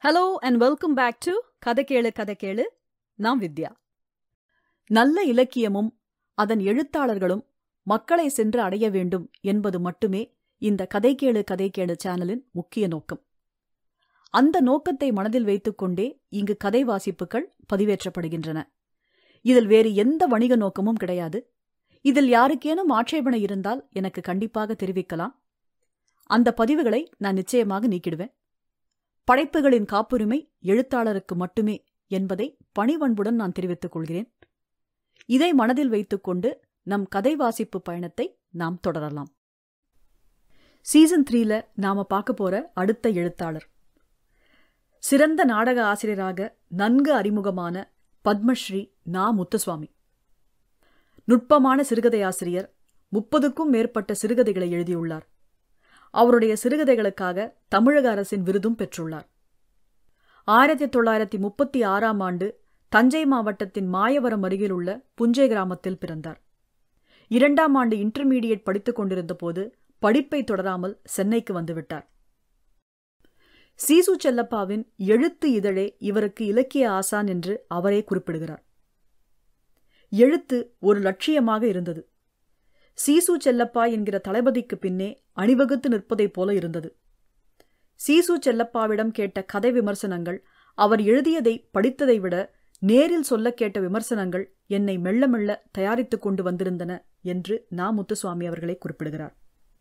hello and welcome back to கதை கேளு கதை கேளு நான் வித்யா நல்ல இலக்கியமும் அதன் எழுத்தாளர்களும் மக்களை சென்று அடைய வேண்டும் என்பது மட்டுமே இந்த கதை கேளு கதை கேளு சேனலின் முக்கிய நோக்கம் அந்த நோக்கத்தை மனதில் வைத்துக்கொண்டே இங்கு கதை வாசிப்புகள் பதிவேற்றப்படுகின்றன இதில் வேறு எந்த வணிக நோக்கமும் கிடையாது இதில் யாருக்கேனும் ஆட்சேபனை இருந்தால் எனக்கு கண்டிப்பாக தெரிவிக்கலாம் அந்த பதிவுகளை நான் நிச்சயமாக நீக்கிடுவேன் படைப்புகளின் காப்புரிமை எழுத்தாளருக்கு மட்டுமே என்பதை பணிவன்புடன் நான் தெரிவித்துக் கொள்கிறேன் இதை மனதில் வைத்துக்கொண்டு நம் கதை வாசிப்பு பயணத்தை நாம் தொடரலாம் சீசன் த்ரீல நாம பார்க்க போற அடுத்த எழுத்தாளர் சிறந்த நாடக ஆசிரியராக நன்கு அறிமுகமான பத்மஸ்ரீ நா முத்துசுவாமி நுட்பமான சிறுகதை ஆசிரியர் முப்பதுக்கும் மேற்பட்ட சிறுகதைகளை எழுதியுள்ளார் அவருடைய சிறுகதைகளுக்காக தமிழக அரசின் விருதும் பெற்றுள்ளார் ஆயிரத்தி தொள்ளாயிரத்தி முப்பத்தி ஆறாம் ஆண்டு தஞ்சை மாவட்டத்தின் மாயவரம் அருகில் உள்ள புஞ்சை கிராமத்தில் பிறந்தார் இரண்டாம் ஆண்டு இன்டர்மீடியட் படித்துக் கொண்டிருந்த போது படிப்பை தொடராமல் சென்னைக்கு வந்துவிட்டார் சீசு செல்லப்பாவின் எழுத்து இதழே இவருக்கு இலக்கிய ஆசான் என்று அவரே குறிப்பிடுகிறார் எழுத்து ஒரு லட்சியமாக இருந்தது சீசு செல்லப்பா என்கிற தளபதிக்கு பின்னே அணிவகுத்து நிற்பதைப் போல இருந்தது சீசு செல்லப்பாவிடம் கேட்ட கதை விமர்சனங்கள் அவர் எழுதியதை படித்ததை விட நேரில் சொல்ல கேட்ட விமர்சனங்கள் என்னை மெல்ல மெல்ல தயாரித்துக் கொண்டு வந்திருந்தன என்று நா முத்துசுவாமி அவர்களை குறிப்பிடுகிறார்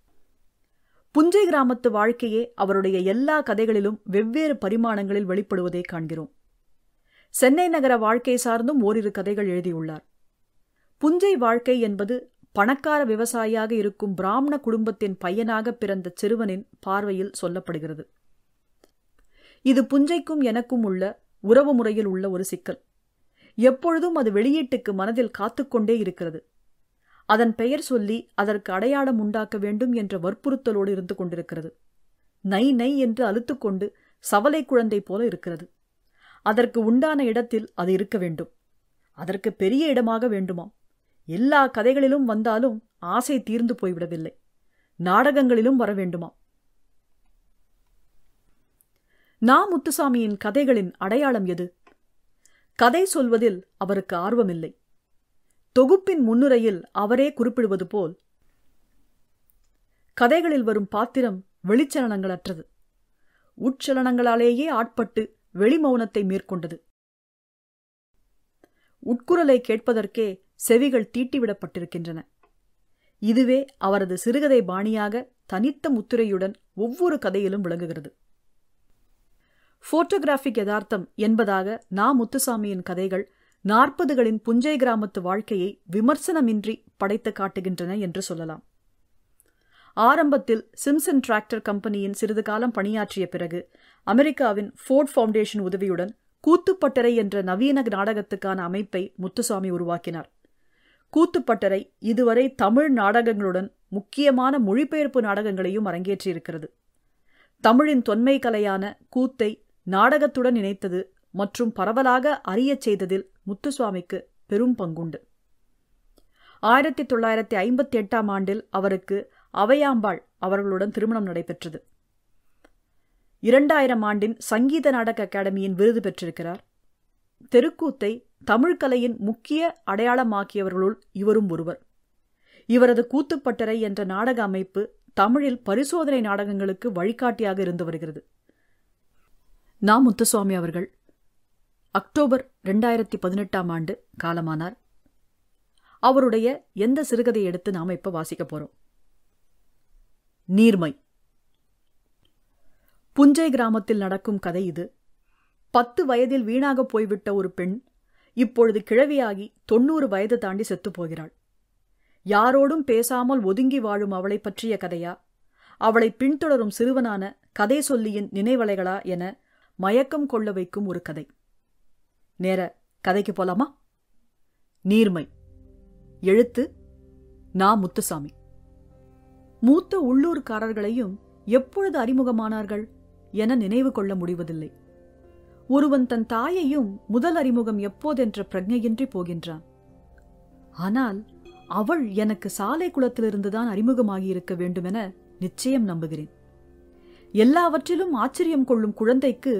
புஞ்சை கிராமத்து வாழ்க்கையே அவருடைய எல்லா கதைகளிலும் வெவ்வேறு பரிமாணங்களில் வெளிப்படுவதை காண்கிறோம் சென்னை நகர வாழ்க்கை சார்ந்தும் ஓரிரு கதைகள் எழுதியுள்ளார் புஞ்சை வாழ்க்கை என்பது பணக்கார விவசாயியாக இருக்கும் பிராமண குடும்பத்தின் பையனாக பிறந்த சிறுவனின் பார்வையில் சொல்லப்படுகிறது இது புஞ்சைக்கும் எனக்கும் உள்ள உறவு முறையில் உள்ள ஒரு சிக்கல் எப்பொழுதும் அது வெளியீட்டுக்கு மனதில் காத்துக்கொண்டே இருக்கிறது அதன் பெயர் சொல்லி அதற்கு அடையாளம் உண்டாக்க வேண்டும் என்ற வற்புறுத்தலோடு இருந்து கொண்டிருக்கிறது நை நை என்று அழுத்துக்கொண்டு சவலை குழந்தை போல இருக்கிறது அதற்கு உண்டான இடத்தில் அது இருக்க வேண்டும் அதற்கு பெரிய இடமாக வேண்டுமாம் எல்லா கதைகளிலும் வந்தாலும் ஆசை தீர்ந்து போய்விடவில்லை நாடகங்களிலும் வர வேண்டுமா நா முத்துசாமியின் கதைகளின் அடையாளம் எது கதை சொல்வதில் அவருக்கு ஆர்வமில்லை தொகுப்பின் முன்னுரையில் அவரே குறிப்பிடுவது போல் கதைகளில் வரும் பாத்திரம் வெளிச்சலனங்களற்றது உட்சலனங்களாலேயே ஆட்பட்டு வெளிமௌனத்தை மேற்கொண்டது உட்குரலை கேட்பதற்கே செவிகள் தீட்டிவிடப்பட்டிருக்கின்றன இதுவே அவரது சிறுகதை பாணியாக தனித்த முத்திரையுடன் ஒவ்வொரு கதையிலும் விளங்குகிறது போட்டோகிராஃபிக் யதார்த்தம் என்பதாக நா முத்துசாமியின் கதைகள் நாற்பதுகளின் புஞ்சை கிராமத்து வாழ்க்கையை விமர்சனமின்றி படைத்து காட்டுகின்றன என்று சொல்லலாம் ஆரம்பத்தில் சிம்சன் டிராக்டர் கம்பெனியின் சிறிது காலம் பணியாற்றிய பிறகு அமெரிக்காவின் ஃபோர்ட் ஃபவுண்டேஷன் உதவியுடன் கூத்துப்பட்டறை என்ற நவீன நாடகத்துக்கான அமைப்பை முத்துசாமி உருவாக்கினார் கூத்துப்பட்டறை இதுவரை தமிழ் நாடகங்களுடன் முக்கியமான மொழிபெயர்ப்பு நாடகங்களையும் அரங்கேற்றியிருக்கிறது தமிழின் தொன்மை கலையான கூத்தை நாடகத்துடன் இணைத்தது மற்றும் பரவலாக அறியச் செய்ததில் முத்துசுவாமிக்கு பெரும் பங்குண்டு ஆயிரத்தி தொள்ளாயிரத்தி ஐம்பத்தி எட்டாம் ஆண்டில் அவருக்கு அவையாம்பாள் அவர்களுடன் திருமணம் நடைபெற்றது இரண்டாயிரம் ஆண்டின் சங்கீத நாடக அகாடமியின் விருது பெற்றிருக்கிறார் தெருக்கூத்தை தமிழ் கலையின் முக்கிய அடையாளமாக்கியவர்களுள் இவரும் ஒருவர் இவரது கூத்துப்பட்டறை என்ற நாடக அமைப்பு தமிழில் பரிசோதனை நாடகங்களுக்கு வழிகாட்டியாக இருந்து வருகிறது நா முத்துசுவாமி அவர்கள் அக்டோபர் ரெண்டாயிரத்தி பதினெட்டாம் ஆண்டு காலமானார் அவருடைய எந்த சிறுகதை எடுத்து நாம இப்ப வாசிக்க போறோம் நீர்மை புஞ்சை கிராமத்தில் நடக்கும் கதை இது பத்து வயதில் வீணாக போய்விட்ட ஒரு பெண் இப்பொழுது கிழவியாகி தொண்ணூறு வயது தாண்டி செத்துப் போகிறாள் யாரோடும் பேசாமல் ஒதுங்கி வாழும் அவளை பற்றிய கதையா அவளை பின்தொடரும் சிறுவனான கதை சொல்லியின் நினைவலைகளா என மயக்கம் கொள்ள வைக்கும் ஒரு கதை நேர கதைக்கு போலாமா நீர்மை எழுத்து நா முத்துசாமி மூத்த உள்ளூர்காரர்களையும் எப்பொழுது அறிமுகமானார்கள் என நினைவு கொள்ள முடிவதில்லை ஒருவன் தன் தாயையும் முதல் அறிமுகம் எப்போதென்ற பிரஜையின்றி போகின்றான் ஆனால் அவள் எனக்கு சாலை குளத்திலிருந்துதான் அறிமுகமாகி இருக்க வேண்டுமென நிச்சயம் நம்புகிறேன் எல்லாவற்றிலும் ஆச்சரியம் கொள்ளும் குழந்தைக்கு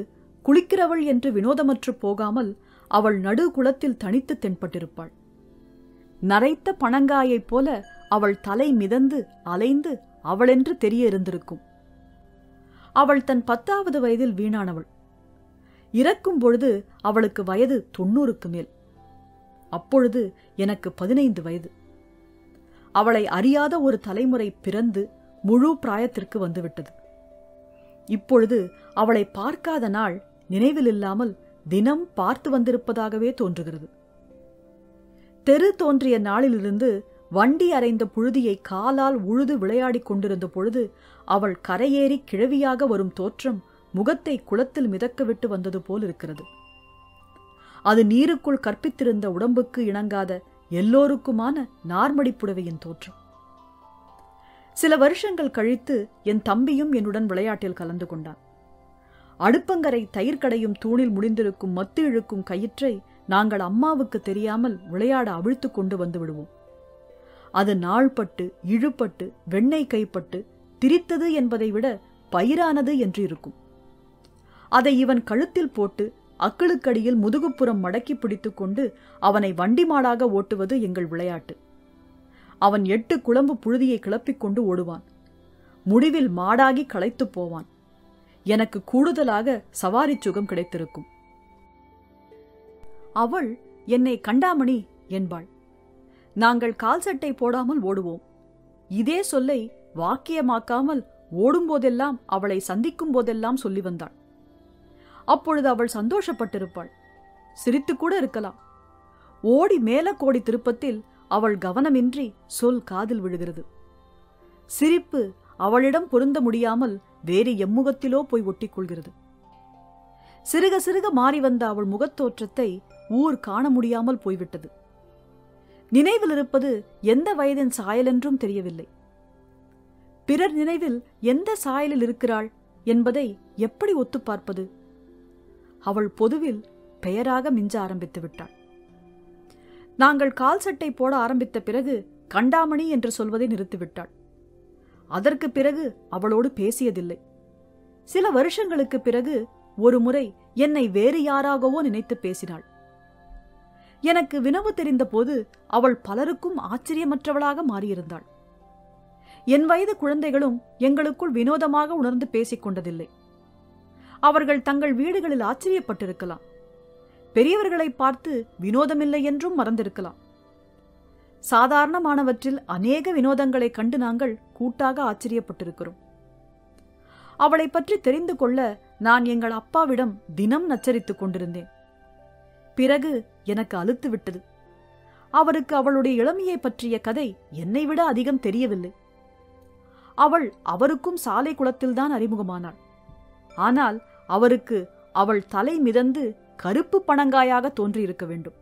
குளிக்கிறவள் என்று வினோதமற்று போகாமல் அவள் நடு குளத்தில் தனித்து தென்பட்டிருப்பாள் நரைத்த பணங்காயைப் போல அவள் தலை மிதந்து அலைந்து அவளென்று தெரிய இருந்திருக்கும் அவள் தன் பத்தாவது வயதில் வீணானவள் இறக்கும் பொழுது அவளுக்கு வயது தொண்ணூறுக்கு மேல் அப்பொழுது எனக்கு பதினைந்து வயது அவளை அறியாத ஒரு தலைமுறை பிறந்து முழு பிராயத்திற்கு வந்துவிட்டது இப்பொழுது அவளை பார்க்காத நாள் நினைவில் இல்லாமல் தினம் பார்த்து வந்திருப்பதாகவே தோன்றுகிறது தெரு தோன்றிய நாளிலிருந்து வண்டி அறைந்த புழுதியை காலால் உழுது விளையாடிக் கொண்டிருந்த பொழுது அவள் கரையேறி கிழவியாக வரும் தோற்றம் முகத்தை குளத்தில் மிதக்கவிட்டு வந்தது போல் இருக்கிறது அது நீருக்குள் கற்பித்திருந்த உடம்புக்கு இணங்காத எல்லோருக்குமான நார்மடி புடவையின் தோற்றம் சில வருஷங்கள் கழித்து என் தம்பியும் என்னுடன் விளையாட்டில் கலந்து கொண்டான் அடுப்பங்கரை தயிர் கடையும் தூணில் முடிந்திருக்கும் மத்து இழுக்கும் கயிற்றை நாங்கள் அம்மாவுக்கு தெரியாமல் விளையாட அவிழ்த்து கொண்டு வந்து விடுவோம் அது நாள்பட்டு இழுபட்டு வெண்ணெய் கைப்பட்டு திரித்தது என்பதை விட பயிரானது என்று இருக்கும் அதை இவன் கழுத்தில் போட்டு அக்களுக்கடியில் முதுகுப்புறம் மடக்கி பிடித்துக்கொண்டு அவனை வண்டி மாடாக ஓட்டுவது எங்கள் விளையாட்டு அவன் எட்டு குழம்பு புழுதியை கிளப்பிக் கொண்டு ஓடுவான் முடிவில் மாடாகி களைத்துப் போவான் எனக்கு கூடுதலாக சவாரி சுகம் கிடைத்திருக்கும் அவள் என்னை கண்டாமணி என்பாள் நாங்கள் கால் சட்டை போடாமல் ஓடுவோம் இதே சொல்லை வாக்கியமாக்காமல் ஓடும்போதெல்லாம் அவளை சந்திக்கும் போதெல்லாம் சொல்லி வந்தாள் அப்பொழுது அவள் சந்தோஷப்பட்டிருப்பாள் சிரித்து கூட இருக்கலாம் ஓடி மேல கோடி திருப்பத்தில் அவள் கவனமின்றி சொல் காதில் விழுகிறது சிரிப்பு அவளிடம் பொருந்த முடியாமல் வேறு எம்முகத்திலோ போய் ஒட்டிக்கொள்கிறது சிறுக சிறுக மாறி வந்த அவள் முகத்தோற்றத்தை ஊர் காண முடியாமல் போய்விட்டது நினைவில் இருப்பது எந்த வயதின் சாயலென்றும் தெரியவில்லை பிறர் நினைவில் எந்த சாயலில் இருக்கிறாள் என்பதை எப்படி ஒத்துப் பார்ப்பது அவள் பொதுவில் பெயராக மிஞ்ச ஆரம்பித்து விட்டாள் நாங்கள் கால் சட்டை போட ஆரம்பித்த பிறகு கண்டாமணி என்று சொல்வதை நிறுத்திவிட்டாள் அதற்கு பிறகு அவளோடு பேசியதில்லை சில வருஷங்களுக்கு பிறகு ஒரு முறை என்னை வேறு யாராகவோ நினைத்து பேசினாள் எனக்கு வினவு தெரிந்தபோது அவள் பலருக்கும் ஆச்சரியமற்றவளாக மாறியிருந்தாள் என் வயது குழந்தைகளும் எங்களுக்குள் வினோதமாக உணர்ந்து பேசிக் கொண்டதில்லை அவர்கள் தங்கள் வீடுகளில் ஆச்சரியப்பட்டிருக்கலாம் பெரியவர்களை பார்த்து வினோதமில்லை என்றும் மறந்திருக்கலாம் சாதாரணமானவற்றில் அநேக வினோதங்களை கண்டு நாங்கள் கூட்டாக ஆச்சரியப்பட்டிருக்கிறோம் அவளை பற்றி தெரிந்து கொள்ள நான் எங்கள் அப்பாவிடம் தினம் நச்சரித்துக் கொண்டிருந்தேன் பிறகு எனக்கு அலுத்து விட்டது அவருக்கு அவளுடைய இளமையை பற்றிய கதை என்னை விட அதிகம் தெரியவில்லை அவள் அவருக்கும் சாலை குளத்தில்தான் அறிமுகமானாள் ஆனால் அவருக்கு அவள் தலை மிதந்து கருப்பு பணங்காயாக தோன்றியிருக்க வேண்டும்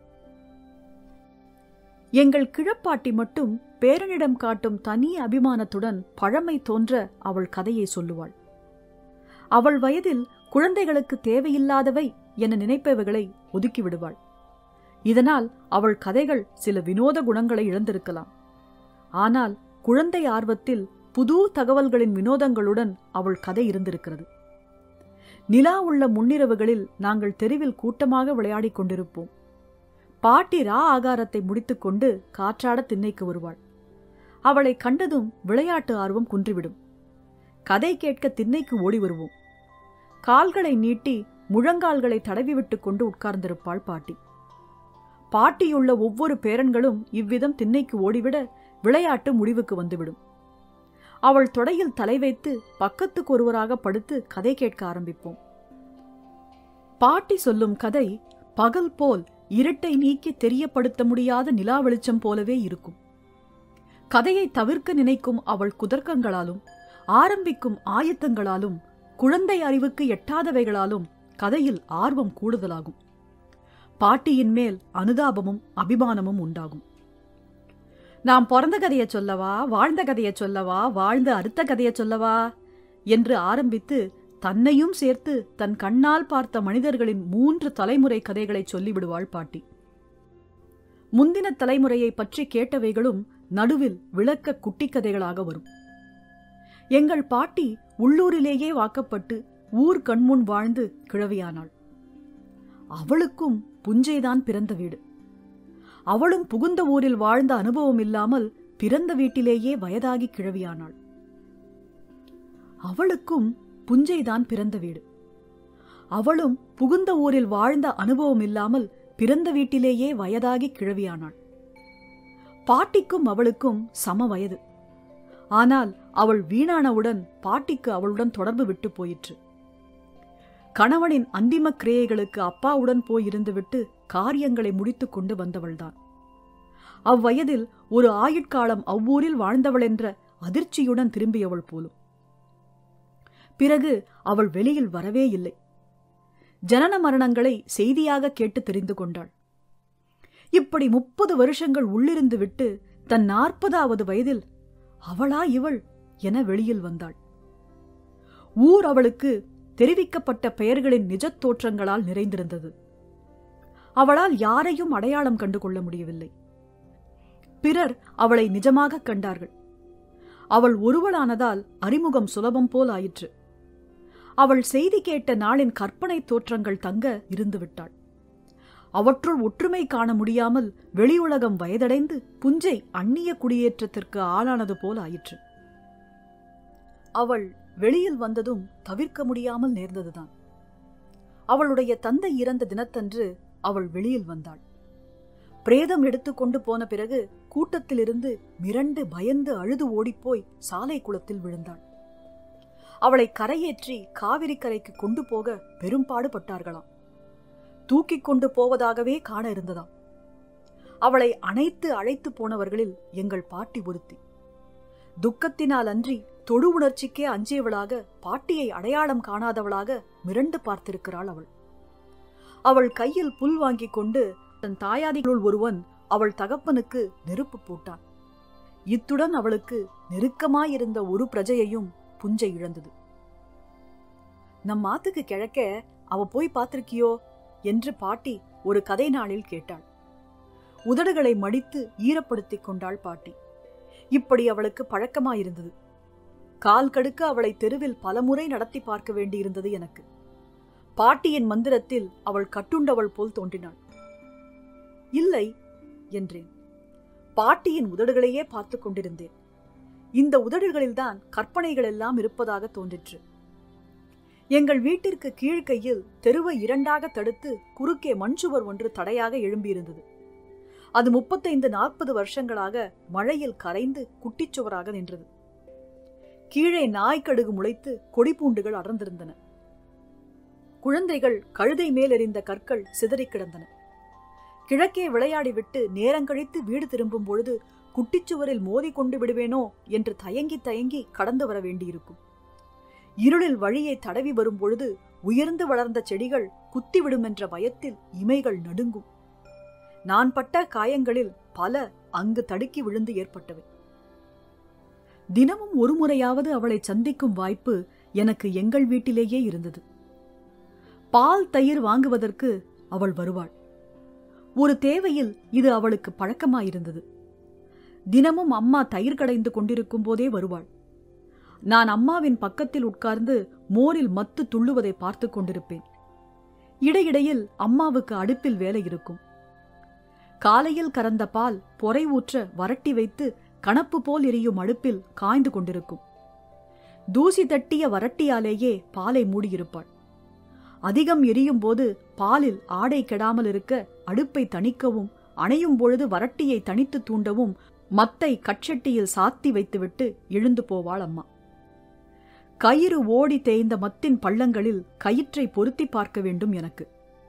எங்கள் கிழப்பாட்டி மட்டும் பேரனிடம் காட்டும் தனி அபிமானத்துடன் பழமை தோன்ற அவள் கதையை சொல்லுவாள் அவள் வயதில் குழந்தைகளுக்கு தேவையில்லாதவை என நினைப்பவைகளை ஒதுக்கி விடுவாள் இதனால் அவள் கதைகள் சில வினோத குணங்களை இழந்திருக்கலாம் ஆனால் குழந்தை ஆர்வத்தில் புது தகவல்களின் வினோதங்களுடன் அவள் கதை இருந்திருக்கிறது நிலா உள்ள முன்னிரவுகளில் நாங்கள் தெருவில் கூட்டமாக விளையாடிக் கொண்டிருப்போம் பாட்டி ரா ஆகாரத்தை முடித்துக்கொண்டு காற்றாட திண்ணைக்கு வருவாள் அவளை கண்டதும் விளையாட்டு ஆர்வம் குன்றிவிடும் கதை கேட்க திண்ணைக்கு ஓடி வருவோம் கால்களை நீட்டி முழங்கால்களை தடவிவிட்டு கொண்டு உட்கார்ந்திருப்பாள் பாட்டி பாட்டியுள்ள ஒவ்வொரு பேரன்களும் இவ்விதம் திண்ணைக்கு ஓடிவிட விளையாட்டு முடிவுக்கு வந்துவிடும் அவள் தொடையில் தலை வைத்து பக்கத்துக்கு ஒருவராக படுத்து கதை கேட்க ஆரம்பிப்போம் பாட்டி சொல்லும் கதை பகல் போல் இருட்டை நீக்கி தெரியப்படுத்த முடியாத நிலா வெளிச்சம் போலவே இருக்கும் கதையை தவிர்க்க நினைக்கும் அவள் குதர்க்கங்களாலும் ஆரம்பிக்கும் ஆயத்தங்களாலும் குழந்தை அறிவுக்கு எட்டாதவைகளாலும் கதையில் ஆர்வம் கூடுதலாகும் பாட்டியின் மேல் அனுதாபமும் அபிமானமும் உண்டாகும் நாம் பிறந்த கதையை சொல்லவா வாழ்ந்த கதையை சொல்லவா வாழ்ந்த அறுத்த கதையை சொல்லவா என்று ஆரம்பித்து தன்னையும் சேர்த்து தன் கண்ணால் பார்த்த மனிதர்களின் மூன்று தலைமுறை கதைகளை சொல்லிவிடுவாள் பாட்டி முந்தின தலைமுறையை பற்றி கேட்டவைகளும் நடுவில் விளக்க குட்டி கதைகளாக வரும் எங்கள் பாட்டி உள்ளூரிலேயே வாக்கப்பட்டு ஊர் கண்முன் வாழ்ந்து கிழவியானாள் அவளுக்கும் புஞ்சைதான் பிறந்த வீடு அவளும் புகுந்த ஊரில் வாழ்ந்த அனுபவம் இல்லாமல் பிறந்த வீட்டிலேயே வயதாகி கிழவியானாள் அவளுக்கும் புஞ்சைதான் பிறந்த வீடு அவளும் புகுந்த ஊரில் வாழ்ந்த அனுபவம் இல்லாமல் பிறந்த வீட்டிலேயே வயதாகி கிழவியானாள் பாட்டிக்கும் அவளுக்கும் சம வயது ஆனால் அவள் வீணானவுடன் பாட்டிக்கு அவளுடன் தொடர்பு விட்டு போயிற்று கணவனின் அந்திம கிரியைகளுக்கு அப்பாவுடன் போய் இருந்துவிட்டு காரியங்களை முடித்துக் கொண்டு வந்தவள்தான் அவ்வயதில் ஒரு ஆயுட்காலம் அவ்வூரில் வாழ்ந்தவள் என்ற அதிர்ச்சியுடன் திரும்பியவள் போலும் பிறகு அவள் வெளியில் வரவே இல்லை ஜனன மரணங்களை செய்தியாக கேட்டு தெரிந்து கொண்டாள் இப்படி முப்பது வருஷங்கள் உள்ளிருந்து விட்டு தன் நாற்பதாவது வயதில் அவளா இவள் என வெளியில் வந்தாள் ஊர் அவளுக்கு தெரிவிக்கப்பட்ட பெயர்களின் நிஜத் தோற்றங்களால் நிறைந்திருந்தது அவளால் யாரையும் அடையாளம் கண்டு கொள்ள முடியவில்லை பிறர் அவளை நிஜமாக கண்டார்கள் அவள் ஒருவளானதால் அறிமுகம் சுலபம் போல் ஆயிற்று அவள் செய்தி கேட்ட நாளின் கற்பனை தோற்றங்கள் தங்க இருந்துவிட்டாள் அவற்றுள் ஒற்றுமை காண முடியாமல் வெளியுலகம் வயதடைந்து புஞ்சை அந்நிய குடியேற்றத்திற்கு ஆளானது போல் ஆயிற்று அவள் வெளியில் வந்ததும் தவிர்க்க முடியாமல் நேர்ந்ததுதான் அவளுடைய தந்தை இறந்த தினத்தன்று அவள் வெளியில் வந்தாள் பிரேதம் எடுத்துக்கொண்டு போன பிறகு கூட்டத்திலிருந்து மிரண்டு பயந்து அழுது ஓடிப்போய் சாலை குளத்தில் விழுந்தாள் அவளை கரையேற்றி காவிரி கரைக்கு கொண்டு போக பெரும்பாடுபட்டார்களாம் தூக்கிக் கொண்டு போவதாகவே காண இருந்ததாம் அவளை அணைத்து அழைத்து போனவர்களில் எங்கள் பாட்டி ஒருத்தி துக்கத்தினால் அன்றி தொடு உணர்ச்சிக்கே அஞ்சியவளாக பாட்டியை அடையாளம் காணாதவளாக மிரண்டு பார்த்திருக்கிறாள் அவள் அவள் கையில் புல் வாங்கிக் கொண்டு தன் தாயாதிகளுள் ஒருவன் அவள் தகப்பனுக்கு நெருப்பு போட்டான் இத்துடன் அவளுக்கு நெருக்கமாயிருந்த ஒரு பிரஜையையும் புஞ்சை இழந்தது நம் மாத்துக்கு கிழக்க அவ போய் பார்த்திருக்கியோ என்று பாட்டி ஒரு கதை நாளில் கேட்டாள் உதடுகளை மடித்து ஈரப்படுத்திக் கொண்டாள் பாட்டி இப்படி அவளுக்கு பழக்கமாயிருந்தது கால் கடுக்க அவளை தெருவில் பலமுறை நடத்தி பார்க்க வேண்டியிருந்தது எனக்கு பாட்டியின் மந்திரத்தில் அவள் கட்டுண்டவள் போல் தோன்றினாள் இல்லை என்றேன் பாட்டியின் உதடுகளையே பார்த்துக் கொண்டிருந்தேன் இந்த உதடுகளில்தான் கற்பனைகள் எல்லாம் இருப்பதாக தோன்றிற்று எங்கள் வீட்டிற்கு கீழ்க்கையில் தெருவை இரண்டாக தடுத்து குறுக்கே மண்சுவர் ஒன்று தடையாக எழும்பியிருந்தது அது முப்பத்தைந்து நாற்பது வருஷங்களாக மழையில் கரைந்து குட்டிச்சுவராக நின்றது கீழே நாய்க்கடுகு முளைத்து கொடிப்பூண்டுகள் அடர்ந்திருந்தன குழந்தைகள் கழுதை மேல் எறிந்த கற்கள் சிதறிக் கிடந்தன கிழக்கே விளையாடிவிட்டு நேரங்கழித்து வீடு திரும்பும் பொழுது குட்டிச்சுவரில் மோதி கொண்டு விடுவேனோ என்று தயங்கி தயங்கி கடந்து வர வேண்டியிருக்கும் இருளில் வழியை தடவி வரும் பொழுது உயர்ந்து வளர்ந்த செடிகள் குத்திவிடும் என்ற பயத்தில் இமைகள் நடுங்கும் நான் பட்ட காயங்களில் பல அங்கு தடுக்கி விழுந்து ஏற்பட்டவை தினமும் ஒரு முறையாவது அவளை சந்திக்கும் வாய்ப்பு எனக்கு எங்கள் வீட்டிலேயே இருந்தது பால் தயிர் வாங்குவதற்கு அவள் வருவாள் ஒரு தேவையில் இது அவளுக்கு பழக்கமாயிருந்தது தினமும் அம்மா தயிர் கடைந்து கொண்டிருக்கும் போதே வருவாள் நான் அம்மாவின் பக்கத்தில் உட்கார்ந்து மோரில் மத்து துள்ளுவதை பார்த்து கொண்டிருப்பேன் இடையிடையில் அம்மாவுக்கு அடுப்பில் வேலை இருக்கும் காலையில் கறந்த பால் பொறை ஊற்ற வரட்டி வைத்து கணப்பு போல் எரியும் அடுப்பில் காய்ந்து கொண்டிருக்கும் தூசி தட்டிய வரட்டியாலேயே பாலை மூடியிருப்பாள் அதிகம் எரியும் போது பாலில் ஆடை கெடாமல் இருக்க அடுப்பை தணிக்கவும் அணையும் பொழுது வரட்டியை தனித்து தூண்டவும் மத்தை கட்சட்டியில் சாத்தி வைத்துவிட்டு எழுந்து போவாள் அம்மா கயிறு ஓடி தேய்ந்த மத்தின் பள்ளங்களில் கயிற்றை பொருத்தி பார்க்க வேண்டும் எனக்கு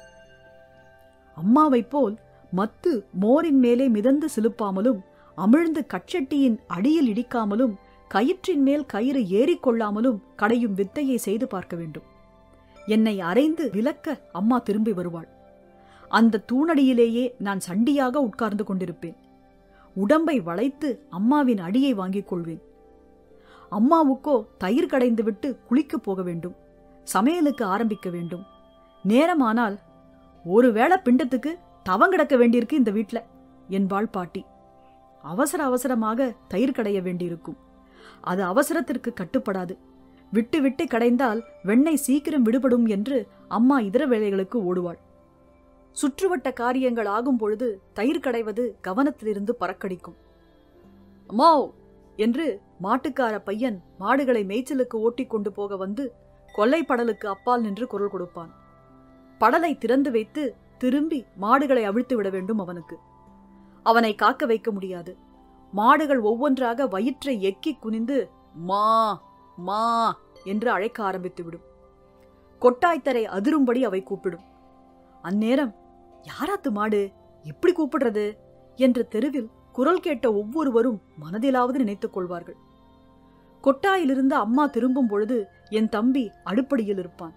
அம்மாவைப் போல் மத்து மோரின் மேலே மிதந்து சிலுப்பாமலும் அமிழ்ந்து கட்சட்டியின் அடியில் இடிக்காமலும் கயிற்றின் மேல் கயிறு ஏறிக்கொள்ளாமலும் கடையும் வித்தையை செய்து பார்க்க வேண்டும் என்னை அரைந்து விலக்க அம்மா திரும்பி வருவாள் அந்த தூணடியிலேயே நான் சண்டியாக உட்கார்ந்து கொண்டிருப்பேன் உடம்பை வளைத்து அம்மாவின் அடியை வாங்கிக் கொள்வேன் அம்மாவுக்கோ தயிர் கடைந்து விட்டு குளிக்கப் போக வேண்டும் சமையலுக்கு ஆரம்பிக்க வேண்டும் நேரமானால் ஒருவேளை பிண்டத்துக்கு தவங்கிடக்க வேண்டியிருக்கு இந்த வீட்ல என்பாள் பாட்டி அவசர அவசரமாக தயிர் கடைய வேண்டியிருக்கும் அது அவசரத்திற்கு கட்டுப்படாது விட்டு விட்டு கடைந்தால் வெண்ணெய் சீக்கிரம் விடுபடும் என்று அம்மா இதர வேலைகளுக்கு ஓடுவாள் சுற்றுவட்ட காரியங்கள் ஆகும் பொழுது தயிர் கடைவது கவனத்திலிருந்து பறக்கடிக்கும் அம்மா என்று மாட்டுக்கார பையன் மாடுகளை மேய்ச்சலுக்கு ஓட்டிக் கொண்டு போக வந்து கொல்லை படலுக்கு அப்பால் நின்று குரல் கொடுப்பான் படலை திறந்து வைத்து திரும்பி மாடுகளை அவிழ்த்து விட வேண்டும் அவனுக்கு அவனை காக்க வைக்க முடியாது மாடுகள் ஒவ்வொன்றாக வயிற்றை எக்கிக் குனிந்து மா மா என்று அழைக்க ஆரம்பித்துவிடும் கொட்டாய்த்தரை அதிரும்படி அவை கூப்பிடும் அந்நேரம் யாராத்து மாடு எப்படி கூப்பிடுறது என்ற தெருவில் குரல் கேட்ட ஒவ்வொருவரும் மனதிலாவது நினைத்துக் கொள்வார்கள் கொட்டாயிலிருந்து அம்மா திரும்பும் பொழுது என் தம்பி அடுப்படியில் இருப்பான்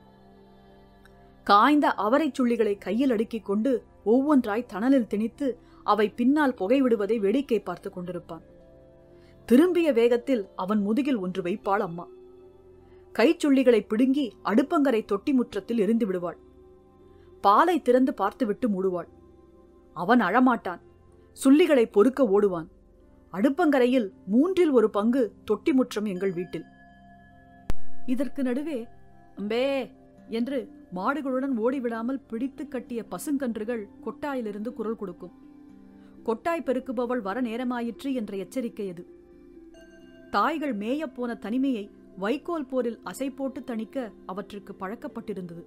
காய்ந்த அவரைச் சுள்ளிகளை கையில் அடுக்கிக் கொண்டு ஒவ்வொன்றாய் தணலில் திணித்து அவை பின்னால் புகை விடுவதை வேடிக்கை பார்த்து கொண்டிருப்பான் திரும்பிய வேகத்தில் அவன் முதுகில் ஒன்று வைப்பாள் அம்மா கைச்சுள்ளிகளை பிடுங்கி அடுப்பங்கரை தொட்டி முற்றத்தில் எரிந்து விடுவாள் பாலை திறந்து பார்த்துவிட்டு மூடுவாள் அவன் அழமாட்டான் சுள்ளிகளை பொறுக்க ஓடுவான் அடுப்பங்கரையில் மூன்றில் ஒரு பங்கு தொட்டி முற்றம் எங்கள் வீட்டில் இதற்கு நடுவே அம்பே என்று மாடுகளுடன் ஓடிவிடாமல் பிடித்து கட்டிய பசுங்கன்றுகள் கொட்டாயிலிருந்து குரல் கொடுக்கும் கொட்டாய் பெருக்குபவள் வர நேரமாயிற்று என்ற எச்சரிக்கை அது தாய்கள் மேயப்போன தனிமையை வைக்கோல் போரில் அசை போட்டு தணிக்க அவற்றுக்கு பழக்கப்பட்டிருந்தது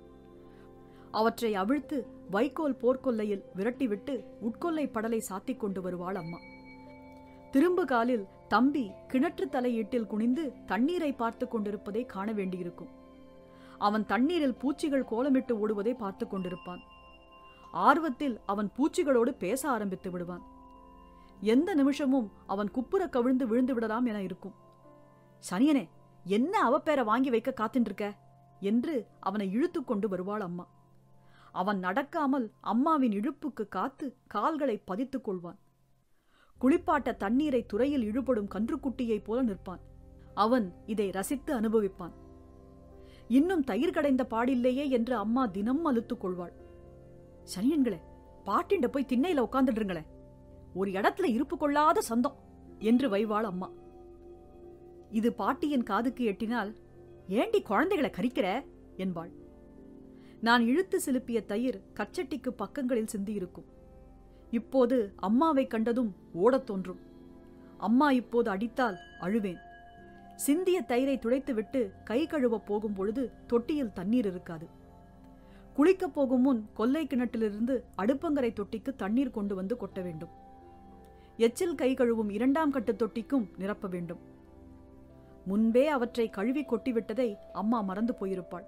அவற்றை அவிழ்த்து வைக்கோல் போர்க்கொல்லையில் விரட்டிவிட்டு உட்கொல்லை படலை சாத்திக் கொண்டு வருவாள் அம்மா திரும்பு காலில் தம்பி கிணற்று தலையீட்டில் குனிந்து தண்ணீரை பார்த்து கொண்டிருப்பதை காண வேண்டியிருக்கும் அவன் தண்ணீரில் பூச்சிகள் கோலமிட்டு ஓடுவதை பார்த்து கொண்டிருப்பான் ஆர்வத்தில் அவன் பூச்சிகளோடு பேச ஆரம்பித்து விடுவான் எந்த நிமிஷமும் அவன் குப்புற கவிழ்ந்து விழுந்து விடலாம் என இருக்கும் சனியனே என்ன அவப்பேர வாங்கி வைக்க காத்துருக்க என்று அவனை இழுத்து கொண்டு வருவாள் அம்மா அவன் நடக்காமல் அம்மாவின் இழுப்புக்கு காத்து கால்களை பதித்துக் கொள்வான் குளிப்பாட்ட தண்ணீரை துறையில் இழுபடும் கன்றுக்குட்டியைப் போல நிற்பான் அவன் இதை ரசித்து அனுபவிப்பான் இன்னும் தயிர் கடைந்த பாடில்லையே என்று அம்மா தினம் அழுத்துக் கொள்வாள் சனியன்களே பாட்டிண்ட போய் திண்ணையில உட்காந்துடுங்களே ஒரு இடத்துல இருப்பு கொள்ளாத சொந்தம் என்று வைவாள் அம்மா இது பாட்டியின் காதுக்கு எட்டினால் ஏண்டி குழந்தைகளை கரிக்கிற என்பாள் நான் இழுத்து சிலுப்பிய தயிர் கச்சட்டிக்கு பக்கங்களில் சிந்தியிருக்கும் இப்போது அம்மாவை கண்டதும் ஓடத் தோன்றும் அம்மா இப்போது அடித்தால் அழுவேன் சிந்திய தயிரை துடைத்துவிட்டு கை கழுவப் போகும் பொழுது தொட்டியில் தண்ணீர் இருக்காது குளிக்கப் போகும் முன் கொல்லை கிணற்றிலிருந்து அடுப்பங்கரை தொட்டிக்கு தண்ணீர் கொண்டு வந்து கொட்ட வேண்டும் எச்சில் கை கழுவும் இரண்டாம் கட்டு தொட்டிக்கும் நிரப்ப வேண்டும் முன்பே அவற்றை கழுவி கொட்டிவிட்டதை அம்மா மறந்து போயிருப்பாள்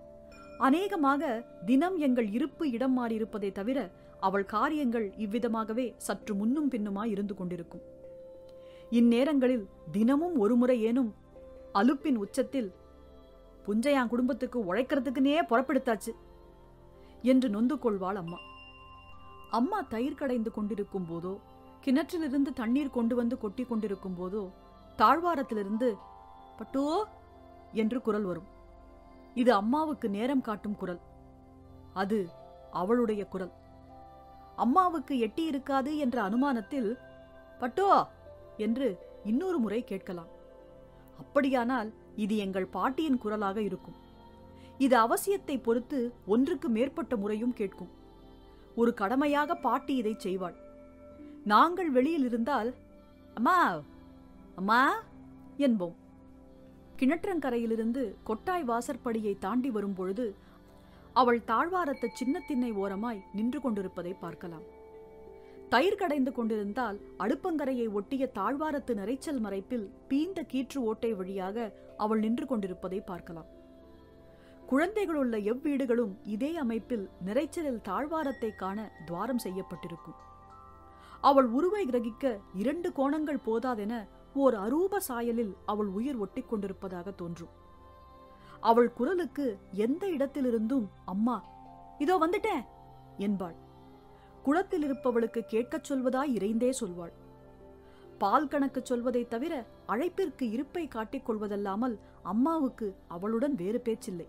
அநேகமாக தினம் எங்கள் இருப்பு இடம் மாறியிருப்பதை தவிர அவள் காரியங்கள் இவ்விதமாகவே சற்று முன்னும் பின்னுமாய் இருந்து கொண்டிருக்கும் இந்நேரங்களில் தினமும் ஒருமுறை ஏனும் அலுப்பின் உச்சத்தில் புஞ்சையான் குடும்பத்துக்கு உழைக்கிறதுக்குனே புறப்படுத்தாச்சு என்று நொந்து கொள்வாள் அம்மா அம்மா தயிர் கடைந்து கொண்டிருக்கும் போதோ கிணற்றிலிருந்து தண்ணீர் கொண்டு வந்து கொட்டி கொண்டிருக்கும் போதோ தாழ்வாரத்திலிருந்து பட்டோ என்று குரல் வரும் இது அம்மாவுக்கு நேரம் காட்டும் குரல் அது அவளுடைய குரல் அம்மாவுக்கு எட்டி இருக்காது என்ற அனுமானத்தில் பட்டோ என்று இன்னொரு முறை கேட்கலாம் அப்படியானால் இது எங்கள் பாட்டியின் குரலாக இருக்கும் இது அவசியத்தை பொறுத்து ஒன்றுக்கு மேற்பட்ட முறையும் கேட்கும் ஒரு கடமையாக பாட்டி இதை செய்வாள் நாங்கள் வெளியில் இருந்தால் அம்மா அம்மா என்போம் கிணற்றங்கரையிலிருந்து கொட்டாய் வாசற்படியை தாண்டி வரும்பொழுது அவள் தாழ்வாரத்த சின்ன திண்ணை ஓரமாய் நின்று கொண்டிருப்பதை பார்க்கலாம் தயிர் கடைந்து கொண்டிருந்தால் அடுப்பங்கரையை ஒட்டிய தாழ்வாரத்து நிறைச்சல் மறைப்பில் பீந்த கீற்று ஓட்டை வழியாக அவள் நின்று கொண்டிருப்பதை பார்க்கலாம் குழந்தைகளுள்ள எவ்வீடுகளும் இதே அமைப்பில் நிறைச்சலில் தாழ்வாரத்தை காண துவாரம் செய்யப்பட்டிருக்கும் அவள் உருவை கிரகிக்க இரண்டு கோணங்கள் போதாதென ஓர் அரூப சாயலில் அவள் உயிர் ஒட்டிக் கொண்டிருப்பதாக தோன்றும் அவள் குரலுக்கு எந்த இடத்திலிருந்தும் அம்மா இதோ வந்துட்டேன் என்பாள் குளத்தில் இருப்பவளுக்கு கேட்கச் சொல்வதாய் இறைந்தே சொல்வாள் பால் கணக்கு சொல்வதைத் தவிர அழைப்பிற்கு இருப்பை காட்டிக் கொள்வதல்லாமல் அம்மாவுக்கு அவளுடன் வேறு பேச்சில்லை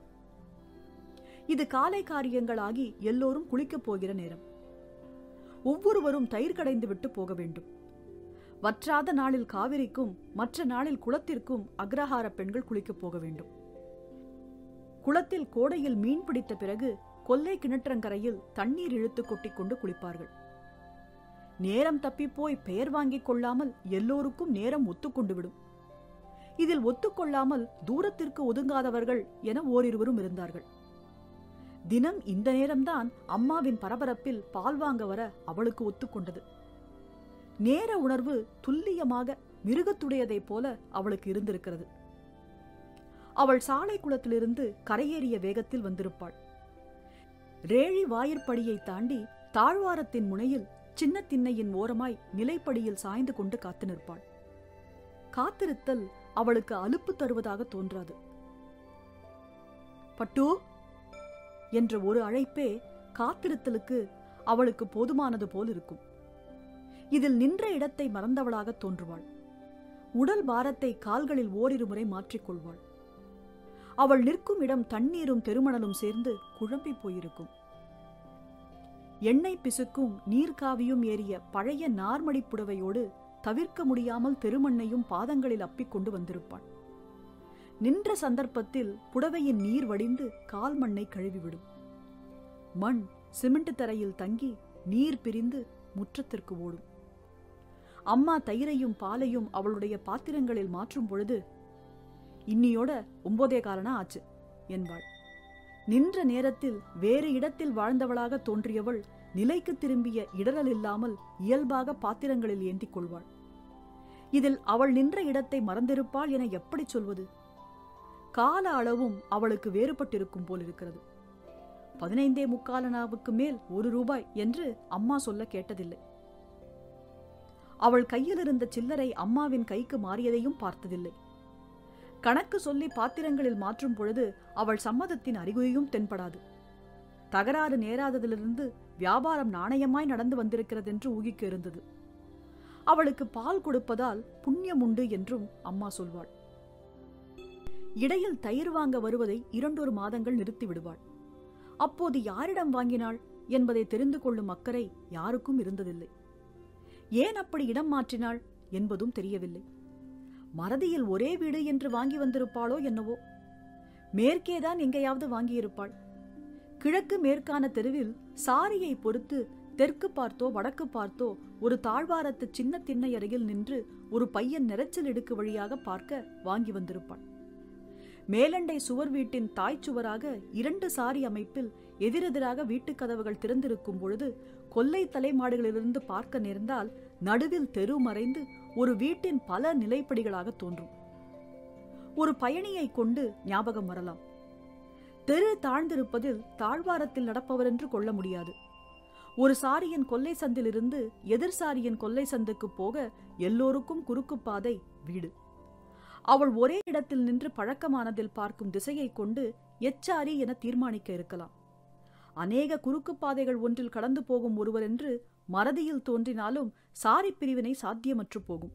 இது காலை காரியங்களாகி எல்லோரும் குளிக்கப் போகிற நேரம் ஒவ்வொருவரும் தயிர் கடைந்து விட்டு போக வேண்டும் வற்றாத நாளில் காவிரிக்கும் மற்ற நாளில் குளத்திற்கும் அக்ரஹார பெண்கள் குளிக்கப் போக வேண்டும் குளத்தில் கோடையில் மீன் பிடித்த பிறகு கொல்லை கிணற்றங்கரையில் தண்ணீர் இழுத்து கொட்டிக்கொண்டு குளிப்பார்கள் நேரம் தப்பிப்போய் பெயர் வாங்கிக் கொள்ளாமல் எல்லோருக்கும் நேரம் ஒத்துக்கொண்டு விடும் இதில் ஒத்துக்கொள்ளாமல் தூரத்திற்கு ஒதுங்காதவர்கள் என ஓரிருவரும் இருந்தார்கள் தினம் இந்த நேரம்தான் அம்மாவின் பரபரப்பில் பால் வாங்க வர அவளுக்கு ஒத்துக்கொண்டது நேர உணர்வு துல்லியமாக மிருகத்துடையதைப் போல அவளுக்கு இருந்திருக்கிறது அவள் சாலை குளத்திலிருந்து கரையேறிய வேகத்தில் வந்திருப்பாள் ரேழி வாயிற்படியை தாண்டி தாழ்வாரத்தின் முனையில் சின்ன திண்ணையின் ஓரமாய் நிலைப்படியில் சாய்ந்து கொண்டு காத்து நிற்பாள் காத்திருத்தல் அவளுக்கு அலுப்பு தருவதாக தோன்றாது பட்டு என்ற ஒரு அழைப்பே காத்திருத்தலுக்கு அவளுக்கு போதுமானது போல் இருக்கும் இதில் நின்ற இடத்தை மறந்தவளாக தோன்றுவாள் உடல் பாரத்தை கால்களில் ஓரிரு முறை மாற்றிக்கொள்வாள் அவள் நிற்கும் இடம் தண்ணீரும் தெருமணலும் சேர்ந்து குழம்பி போயிருக்கும் எண்ணெய் பிசுக்கும் நீர்க்காவியும் ஏறிய பழைய நார்மடி புடவையோடு தவிர்க்க முடியாமல் தெருமண்ணையும் பாதங்களில் அப்பிக் கொண்டு வந்திருப்பாள் நின்ற சந்தர்ப்பத்தில் புடவையின் நீர் வடிந்து கால் மண்ணை கழுவிவிடும் மண் சிமெண்ட் தரையில் தங்கி நீர் பிரிந்து முற்றத்திற்கு ஓடும் அம்மா தயிரையும் பாலையும் அவளுடைய பாத்திரங்களில் மாற்றும் பொழுது இன்னியோட ஒன்பதே காலனா ஆச்சு என்பாள் நின்ற நேரத்தில் வேறு இடத்தில் வாழ்ந்தவளாக தோன்றியவள் நிலைக்கு திரும்பிய இடரல் இல்லாமல் இயல்பாக பாத்திரங்களில் ஏந்திக் கொள்வாள் இதில் அவள் நின்ற இடத்தை மறந்திருப்பாள் என எப்படி சொல்வது கால அளவும் அவளுக்கு வேறுபட்டிருக்கும் போல் இருக்கிறது பதினைந்தே முக்காலனாவுக்கு மேல் ஒரு ரூபாய் என்று அம்மா சொல்ல கேட்டதில்லை அவள் கையில் இருந்த சில்லறை அம்மாவின் கைக்கு மாறியதையும் பார்த்ததில்லை கணக்கு சொல்லி பாத்திரங்களில் மாற்றும் பொழுது அவள் சம்மதத்தின் அறிகுறியும் தென்படாது தகராறு நேராததிலிருந்து வியாபாரம் நாணயமாய் நடந்து வந்திருக்கிறதென்று ஊகிக்க இருந்தது அவளுக்கு பால் கொடுப்பதால் புண்ணியம் உண்டு என்றும் அம்மா சொல்வாள் இடையில் தயிர் வாங்க வருவதை இரண்டொரு மாதங்கள் நிறுத்தி விடுவாள் அப்போது யாரிடம் வாங்கினாள் என்பதை தெரிந்து கொள்ளும் அக்கறை யாருக்கும் இருந்ததில்லை ஏன் அப்படி இடம் மாற்றினாள் என்பதும் தெரியவில்லை மறதியில் ஒரே வீடு என்று வாங்கி வந்திருப்பாளோ என்னவோ மேற்கேதான் எங்கேயாவது வாங்கியிருப்பாள் கிழக்கு மேற்கான தெருவில் சாரியை பொறுத்து தெற்கு பார்த்தோ வடக்கு பார்த்தோ ஒரு தாழ்வாரத்து சின்ன திண்ணை அருகில் நின்று ஒரு பையன் நிறைச்சல் இடுக்கு வழியாக பார்க்க வாங்கி வந்திருப்பாள் மேலண்டை சுவர் வீட்டின் தாய் சுவராக இரண்டு சாரி அமைப்பில் எதிரெதிராக வீட்டுக் கதவுகள் திறந்திருக்கும் பொழுது கொல்லை தலைமாடுகளிலிருந்து பார்க்க நேர்ந்தால் நடுவில் தெரு மறைந்து ஒரு வீட்டின் பல நிலைப்படிகளாக தோன்றும் ஒரு பயணியை கொண்டு ஞாபகம் வரலாம் தெரு தாழ்ந்திருப்பதில் தாழ்வாரத்தில் நடப்பவர் என்று கொள்ள முடியாது ஒரு சாரியின் கொல்லை சந்திலிருந்து எதிர் சாரியின் கொல்லை சந்துக்கு போக எல்லோருக்கும் குறுக்கு பாதை வீடு அவள் ஒரே இடத்தில் நின்று பழக்கமானதில் பார்க்கும் திசையை கொண்டு எச்சாரி என தீர்மானிக்க இருக்கலாம் அநேக குறுக்கு பாதைகள் ஒன்றில் கடந்து போகும் ஒருவர் என்று மறதியில் தோன்றினாலும் சாரி பிரிவினை சாத்தியமற்று போகும்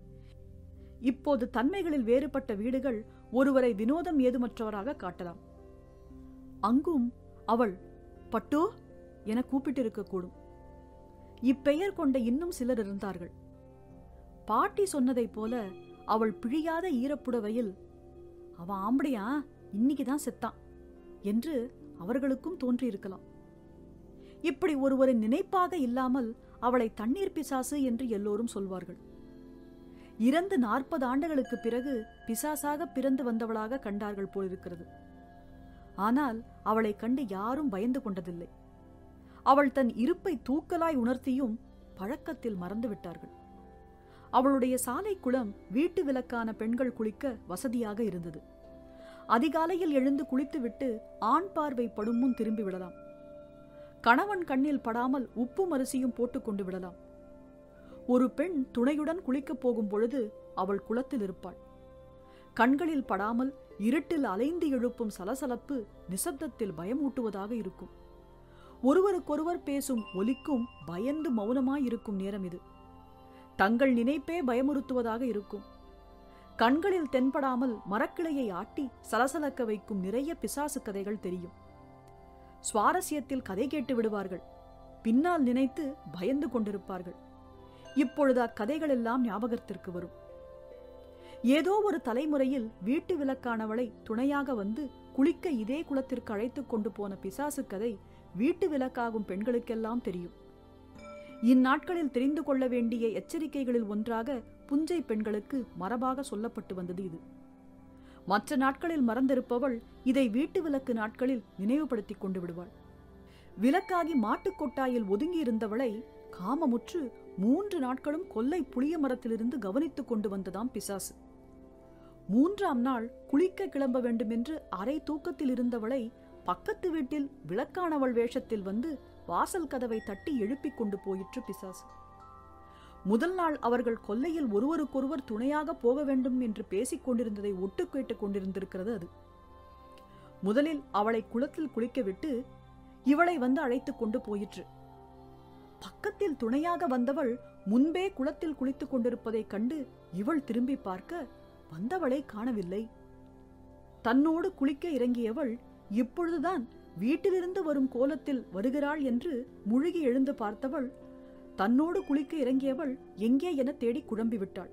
இப்போது தன்மைகளில் வேறுபட்ட வீடுகள் ஒருவரை வினோதம் ஏதுமற்றவராக காட்டலாம் அங்கும் அவள் பட்டோ என கூப்பிட்டிருக்கக்கூடும் இப்பெயர் கொண்ட இன்னும் சிலர் இருந்தார்கள் பாட்டி சொன்னதைப் போல அவள் பிழியாத ஈரப்புடவையில் அவன் ஆம்படியா இன்னைக்குதான் செத்தான் என்று அவர்களுக்கும் தோன்றியிருக்கலாம் இப்படி ஒருவரின் நினைப்பாக இல்லாமல் அவளை தண்ணீர் பிசாசு என்று எல்லோரும் சொல்வார்கள் இறந்து நாற்பது ஆண்டுகளுக்கு பிறகு பிசாசாக பிறந்து வந்தவளாக கண்டார்கள் போலிருக்கிறது ஆனால் அவளை கண்டு யாரும் பயந்து கொண்டதில்லை அவள் தன் இருப்பை தூக்கலாய் உணர்த்தியும் பழக்கத்தில் மறந்து விட்டார்கள் அவளுடைய சாலை குளம் வீட்டு விலக்கான பெண்கள் குளிக்க வசதியாக இருந்தது அதிகாலையில் எழுந்து குளித்துவிட்டு ஆண் பார்வை படும் முன் திரும்பி விடலாம் கணவன் கண்ணில் படாமல் உப்பும் அரிசியும் போட்டுக் கொண்டு விடலாம் ஒரு பெண் துணையுடன் குளிக்கப் போகும் பொழுது அவள் குளத்தில் இருப்பாள் கண்களில் படாமல் இருட்டில் அலைந்து எழுப்பும் சலசலப்பு நிசப்தத்தில் பயமூட்டுவதாக இருக்கும் ஒருவருக்கொருவர் பேசும் ஒலிக்கும் பயந்து மௌனமாயிருக்கும் நேரம் இது தங்கள் நினைப்பே பயமுறுத்துவதாக இருக்கும் கண்களில் தென்படாமல் மரக்கிளையை ஆட்டி சலசலக்க வைக்கும் நிறைய பிசாசு கதைகள் தெரியும் சுவாரஸ்யத்தில் கதை கேட்டு விடுவார்கள் பின்னால் நினைத்து பயந்து கொண்டிருப்பார்கள் இப்பொழுது அக்கதைகளெல்லாம் ஞாபகத்திற்கு வரும் ஏதோ ஒரு தலைமுறையில் வீட்டு விளக்கானவளை துணையாக வந்து குளிக்க இதே குளத்திற்கு அழைத்துக் கொண்டு போன பிசாசு கதை வீட்டு விளக்காகும் பெண்களுக்கெல்லாம் தெரியும் இந்நாட்களில் தெரிந்து கொள்ள வேண்டிய எச்சரிக்கைகளில் ஒன்றாக புஞ்சை பெண்களுக்கு மரபாக சொல்லப்பட்டு வந்தது இது மற்ற நாட்களில் மறந்திருப்பவள் இதை வீட்டு விளக்கு நாட்களில் நினைவுபடுத்திக் கொண்டு விடுவாள் விளக்காகி மாட்டுக் கொட்டாயில் ஒதுங்கியிருந்தவளை காமமுற்று மூன்று நாட்களும் கொல்லை புளிய மரத்திலிருந்து கவனித்துக் கொண்டு வந்ததாம் பிசாசு மூன்றாம் நாள் குளிக்க கிளம்ப வேண்டுமென்று அரை தூக்கத்தில் இருந்தவளை பக்கத்து வீட்டில் விளக்கானவள் வேஷத்தில் வந்து வாசல் கதவை தட்டி எழுப்பிக் கொண்டு போயிற்று பிசாசு முதல் நாள் அவர்கள் கொல்லையில் ஒருவருக்கொருவர் துணையாக போக வேண்டும் என்று பேசிக் கொண்டிருந்ததை ஒட்டு கேட்டுக் கொண்டிருந்திருக்கிறது அது முதலில் அவளை குளத்தில் குளிக்க விட்டு இவளை வந்து அழைத்துக் கொண்டு போயிற்று பக்கத்தில் துணையாக வந்தவள் முன்பே குளத்தில் குளித்துக் கொண்டிருப்பதைக் கண்டு இவள் திரும்பி பார்க்க வந்தவளை காணவில்லை தன்னோடு குளிக்க இறங்கியவள் இப்பொழுதுதான் வீட்டிலிருந்து வரும் கோலத்தில் வருகிறாள் என்று முழுகி எழுந்து பார்த்தவள் தன்னோடு குளிக்க இறங்கியவள் எங்கே என தேடி குழம்பி விட்டாள்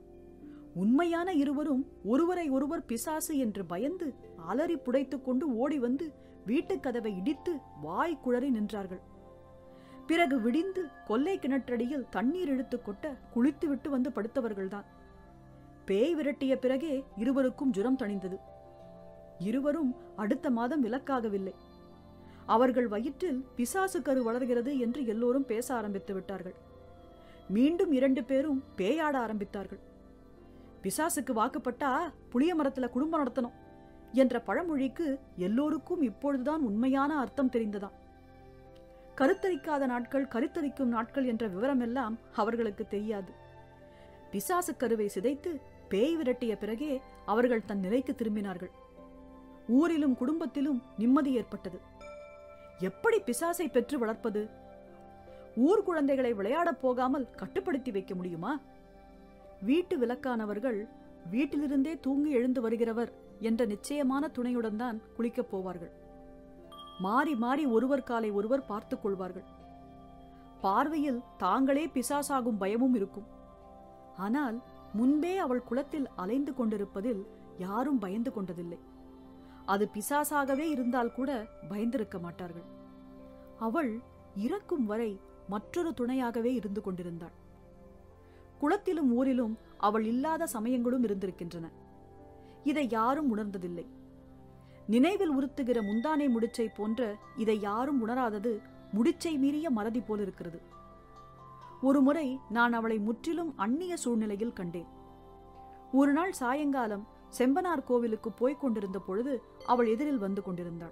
உண்மையான இருவரும் ஒருவரை ஒருவர் பிசாசு என்று பயந்து அலறி புடைத்துக் கொண்டு ஓடி வந்து வீட்டுக் கதவை இடித்து வாய் குழறி நின்றார்கள் பிறகு விடிந்து கொல்லை கிணற்றடியில் தண்ணீர் இழுத்து கொட்ட குளித்துவிட்டு வந்து படுத்தவர்கள்தான் பேய் விரட்டிய பிறகே இருவருக்கும் ஜுரம் தணிந்தது இருவரும் அடுத்த மாதம் விலக்காகவில்லை அவர்கள் வயிற்றில் பிசாசு கரு வளர்கிறது என்று எல்லோரும் பேச ஆரம்பித்து விட்டார்கள் மீண்டும் இரண்டு பேரும் பேயாட ஆரம்பித்தார்கள் பிசாசுக்கு வாக்குப்பட்டா புளிய மரத்துல குடும்பம் நடத்தணும் என்ற பழமொழிக்கு எல்லோருக்கும் இப்பொழுதுதான் உண்மையான அர்த்தம் தெரிந்ததாம் கருத்தரிக்காத நாட்கள் கருத்தரிக்கும் நாட்கள் என்ற விவரமெல்லாம் அவர்களுக்கு தெரியாது பிசாசு கருவை சிதைத்து பேய் விரட்டிய பிறகே அவர்கள் தன் நிலைக்கு திரும்பினார்கள் ஊரிலும் குடும்பத்திலும் நிம்மதி ஏற்பட்டது எப்படி பிசாசை பெற்று வளர்ப்பது ஊர் குழந்தைகளை விளையாடப் போகாமல் கட்டுப்படுத்தி வைக்க முடியுமா வீட்டு விளக்கானவர்கள் வீட்டிலிருந்தே தூங்கி எழுந்து வருகிறவர் என்ற நிச்சயமான துணையுடன் தான் குளிக்கப் போவார்கள் மாறி மாறி ஒருவர் காலை ஒருவர் பார்த்துக் கொள்வார்கள் பார்வையில் தாங்களே பிசாசாகும் பயமும் இருக்கும் ஆனால் முன்பே அவள் குளத்தில் அலைந்து கொண்டிருப்பதில் யாரும் பயந்து கொண்டதில்லை அது பிசாசாகவே இருந்தால் கூட பயந்திருக்க மாட்டார்கள் அவள் இறக்கும் வரை மற்றொரு துணையாகவே இருந்து கொண்டிருந்தாள் குளத்திலும் ஊரிலும் அவள் இல்லாத சமயங்களும் இருந்திருக்கின்றன இதை யாரும் உணர்ந்ததில்லை நினைவில் உறுத்துகிற முந்தானை முடிச்சை போன்ற இதை யாரும் உணராதது முடிச்சை மீறிய மறதி போல் இருக்கிறது ஒருமுறை நான் அவளை முற்றிலும் அந்நிய சூழ்நிலையில் கண்டேன் ஒரு நாள் சாயங்காலம் செம்பனார் கோவிலுக்கு போய்க் கொண்டிருந்த பொழுது அவள் எதிரில் வந்து கொண்டிருந்தாள்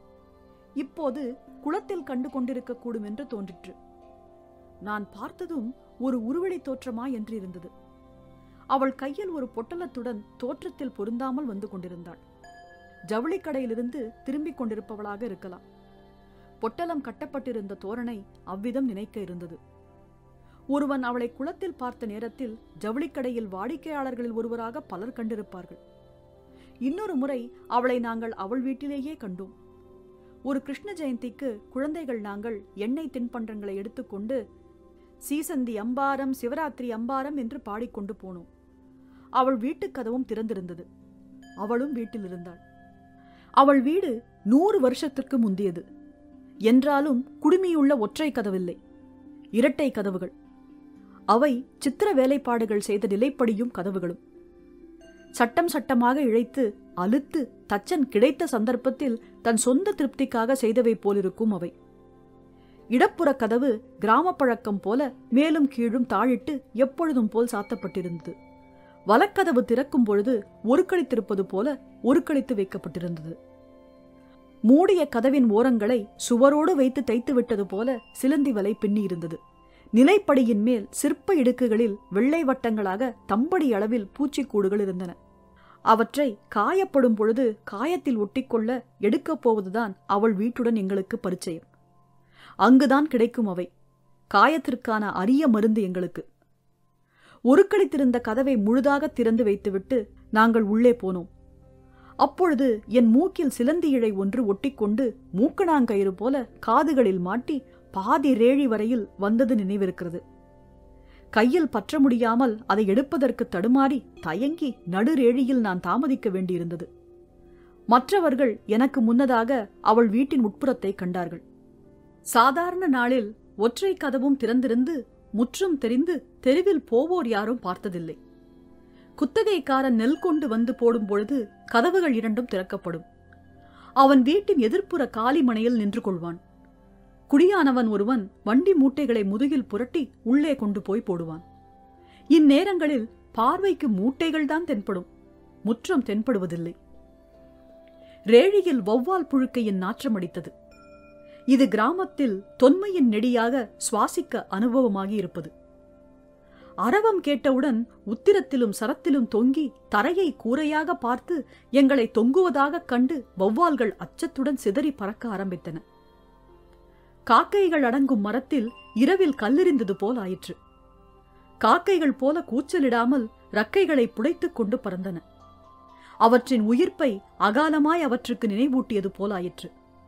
இப்போது குளத்தில் கண்டு கொண்டிருக்க கூடும் என்று தோன்றிற்று நான் பார்த்ததும் ஒரு உருவழி தோற்றமா என்று இருந்தது அவள் கையில் ஒரு பொட்டலத்துடன் தோற்றத்தில் பொருந்தாமல் வந்து கொண்டிருந்தாள் ஜவுளிக் கடையிலிருந்து திரும்பிக் கொண்டிருப்பவளாக இருக்கலாம் பொட்டலம் கட்டப்பட்டிருந்த தோரணை அவ்விதம் நினைக்க இருந்தது ஒருவன் அவளை குளத்தில் பார்த்த நேரத்தில் ஜவுளிக்கடையில் வாடிக்கையாளர்களில் ஒருவராக பலர் கண்டிருப்பார்கள் இன்னொரு முறை அவளை நாங்கள் அவள் வீட்டிலேயே கண்டோம் ஒரு கிருஷ்ண ஜெயந்திக்கு குழந்தைகள் நாங்கள் எண்ணெய் தின்பண்டங்களை எடுத்துக்கொண்டு சீசந்தி அம்பாரம் சிவராத்திரி அம்பாரம் என்று பாடிக்கொண்டு போனோம் அவள் வீட்டுக் கதவும் திறந்திருந்தது அவளும் வீட்டில் இருந்தாள் அவள் வீடு நூறு வருஷத்திற்கு முந்தியது என்றாலும் குடுமியுள்ள ஒற்றை கதவில்லை இரட்டை கதவுகள் அவை சித்திர வேலைப்பாடுகள் செய்த நிலைப்படியும் கதவுகளும் சட்டம் சட்டமாக இழைத்து அலுத்து தச்சன் கிடைத்த சந்தர்ப்பத்தில் தன் சொந்த திருப்திக்காக செய்தவை போலிருக்கும் அவை இடப்புற கதவு கிராம பழக்கம் போல மேலும் கீழும் தாழிட்டு எப்பொழுதும் போல் சாத்தப்பட்டிருந்தது வலக்கதவு திறக்கும் பொழுது ஒருக்களித்திருப்பது போல ஒருக்களித்து வைக்கப்பட்டிருந்தது மூடிய கதவின் ஓரங்களை சுவரோடு வைத்து தைத்து விட்டது போல சிலந்தி வலை பின்னியிருந்தது நிலைப்படியின் மேல் சிற்ப இடுக்குகளில் வெள்ளை வட்டங்களாக தம்படி அளவில் பூச்சிக்கூடுகள் இருந்தன அவற்றை காயப்படும் பொழுது காயத்தில் ஒட்டிக்கொள்ள எடுக்கப் போவதுதான் அவள் வீட்டுடன் எங்களுக்கு பரிச்சயம் அங்குதான் கிடைக்கும் அவை காயத்திற்கான அரிய மருந்து எங்களுக்கு ஒருக்களித்திருந்த கதவை முழுதாக திறந்து வைத்துவிட்டு நாங்கள் உள்ளே போனோம் அப்பொழுது என் மூக்கில் சிலந்தி இழை ஒன்று ஒட்டிக்கொண்டு மூக்கணாங்கயிறு போல காதுகளில் மாட்டி பாதி ரேழி வரையில் வந்தது நினைவிருக்கிறது கையில் பற்ற முடியாமல் அதை எடுப்பதற்கு தடுமாறி தயங்கி நடுரேழியில் நான் தாமதிக்க வேண்டியிருந்தது மற்றவர்கள் எனக்கு முன்னதாக அவள் வீட்டின் உட்புறத்தை கண்டார்கள் சாதாரண நாளில் ஒற்றை கதவும் திறந்திருந்து முற்றும் தெரிந்து தெருவில் போவோர் யாரும் பார்த்ததில்லை குத்தகைக்காரன் நெல் கொண்டு வந்து போடும் பொழுது கதவுகள் இரண்டும் திறக்கப்படும் அவன் வீட்டின் எதிர்ப்புற காலிமனையில் நின்று கொள்வான் குடியானவன் ஒருவன் வண்டி மூட்டைகளை முதுகில் புரட்டி உள்ளே கொண்டு போய் போடுவான் இந்நேரங்களில் பார்வைக்கு மூட்டைகள்தான் தென்படும் முற்றம் தென்படுவதில்லை ரேழியில் வௌவால் புழுக்கையின் நாற்றம் அடித்தது இது கிராமத்தில் தொன்மையின் நெடியாக சுவாசிக்க அனுபவமாகி இருப்பது அரவம் கேட்டவுடன் உத்திரத்திலும் சரத்திலும் தொங்கி தரையை கூரையாக பார்த்து எங்களை தொங்குவதாகக் கண்டு வௌவால்கள் அச்சத்துடன் சிதறி பறக்க ஆரம்பித்தன காக்கைகள் அடங்கும் மரத்தில் இரவில் கல்லெறிந்தது போல் ஆயிற்று காக்கைகள் போல கூச்சலிடாமல் ரக்கைகளை புடைத்துக் கொண்டு பறந்தன அவற்றின் உயிர்ப்பை அகாலமாய் அவற்றுக்கு நினைவூட்டியது போலாயிற்று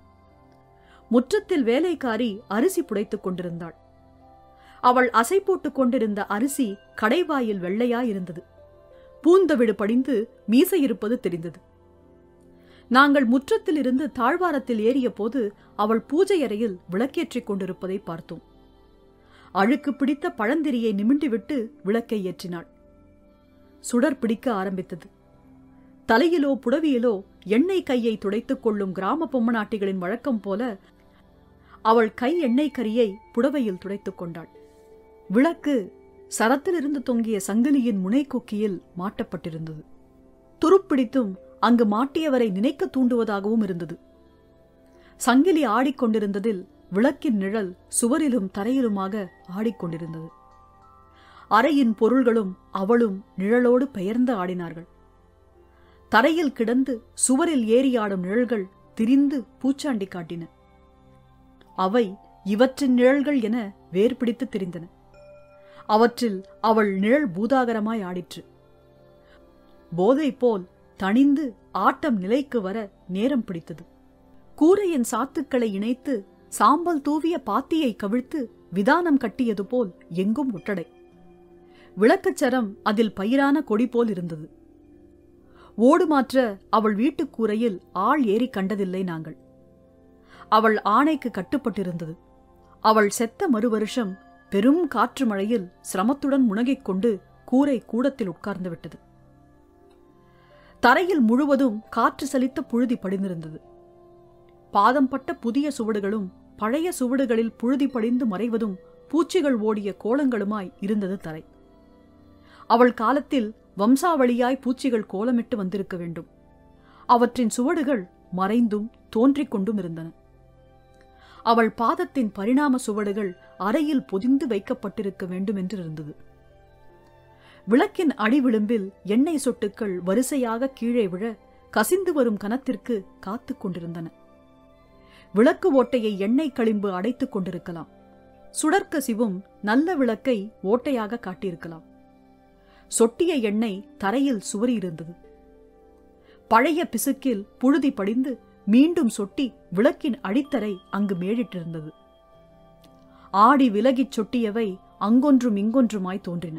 முற்றத்தில் வேலைக்காரி அரிசி புடைத்துக் கொண்டிருந்தாள் அவள் அசை போட்டுக் கொண்டிருந்த அரிசி கடைவாயில் வெள்ளையாயிருந்தது பூந்தவிடு படிந்து மீசை இருப்பது தெரிந்தது நாங்கள் முற்றத்தில் இருந்து தாழ்வாரத்தில் ஏறிய போது அவள் பூஜை அறையில் விளக்கேற்றிக் கொண்டிருப்பதை பார்த்தோம் அழுக்கு பிடித்த பழந்திரியை நிமிண்டிவிட்டு விளக்கை ஏற்றினாள் சுடர் பிடிக்க ஆரம்பித்தது தலையிலோ புடவியிலோ எண்ணெய் கையை துடைத்துக் கொள்ளும் கிராம பொம்மநாட்டிகளின் வழக்கம் போல அவள் கை எண்ணெய் கரியை புடவையில் துடைத்துக் கொண்டாள் விளக்கு சரத்திலிருந்து தொங்கிய சங்கிலியின் முனைக்கொக்கியில் மாட்டப்பட்டிருந்தது துருப்பிடித்தும் அங்கு மாட்டியவரை நினைக்க தூண்டுவதாகவும் இருந்தது சங்கிலி ஆடிக்கொண்டிருந்ததில் விளக்கின் நிழல் சுவரிலும் தரையிலுமாக ஆடிக்கொண்டிருந்தது அறையின் பொருள்களும் அவளும் நிழலோடு பெயர்ந்து ஆடினார்கள் தரையில் கிடந்து சுவரில் ஏறியாடும் நிழல்கள் திரிந்து பூச்சாண்டி காட்டின அவை இவற்றின் நிழல்கள் என வேர் பிடித்து திரிந்தன அவற்றில் அவள் நிழல் பூதாகரமாய் ஆடிற்று போதை போல் தணிந்து ஆட்டம் நிலைக்கு வர நேரம் பிடித்தது கூரையின் சாத்துக்களை இணைத்து சாம்பல் தூவிய பாத்தியை கவிழ்த்து விதானம் கட்டியது போல் எங்கும் ஒட்டடை விளக்கச்சரம் அதில் பயிரான கொடி போல் இருந்தது ஓடு மாற்ற அவள் வீட்டுக் கூரையில் ஆள் ஏறி கண்டதில்லை நாங்கள் அவள் ஆணைக்கு கட்டுப்பட்டிருந்தது அவள் செத்த மறுவருஷம் பெரும் காற்று மழையில் சிரமத்துடன் முனகிக் கொண்டு கூரை கூடத்தில் உட்கார்ந்து விட்டது தரையில் முழுவதும் காற்று சலித்த புழுதி படிந்திருந்தது பாதம் பட்ட புதிய சுவடுகளும் பழைய சுவடுகளில் புழுதி படிந்து மறைவதும் பூச்சிகள் ஓடிய கோலங்களுமாய் இருந்தது தரை அவள் காலத்தில் வம்சாவளியாய் பூச்சிகள் கோலமிட்டு வந்திருக்க வேண்டும் அவற்றின் சுவடுகள் மறைந்தும் தோன்றிக் கொண்டும் இருந்தன அவள் பாதத்தின் பரிணாம சுவடுகள் அறையில் பொதிந்து வைக்கப்பட்டிருக்க வேண்டும் என்று இருந்தது விளக்கின் அடிவிளிம்பில் எண்ணெய் சொட்டுக்கள் வரிசையாக கீழே விழ கசிந்து வரும் கனத்திற்கு காத்துக் கொண்டிருந்தன விளக்கு ஓட்டையை எண்ணெய் களிம்பு அடைத்துக் கொண்டிருக்கலாம் சுடற்கசிவும் நல்ல விளக்கை ஓட்டையாக காட்டியிருக்கலாம் சொட்டிய எண்ணெய் தரையில் சுவரி இருந்தது பழைய பிசுக்கில் புழுதி படிந்து மீண்டும் சொட்டி விளக்கின் அடித்தரை அங்கு மேலிட்டிருந்தது ஆடி விலகிச் சொட்டியவை அங்கொன்றும் இங்கொன்றுமாய் தோன்றின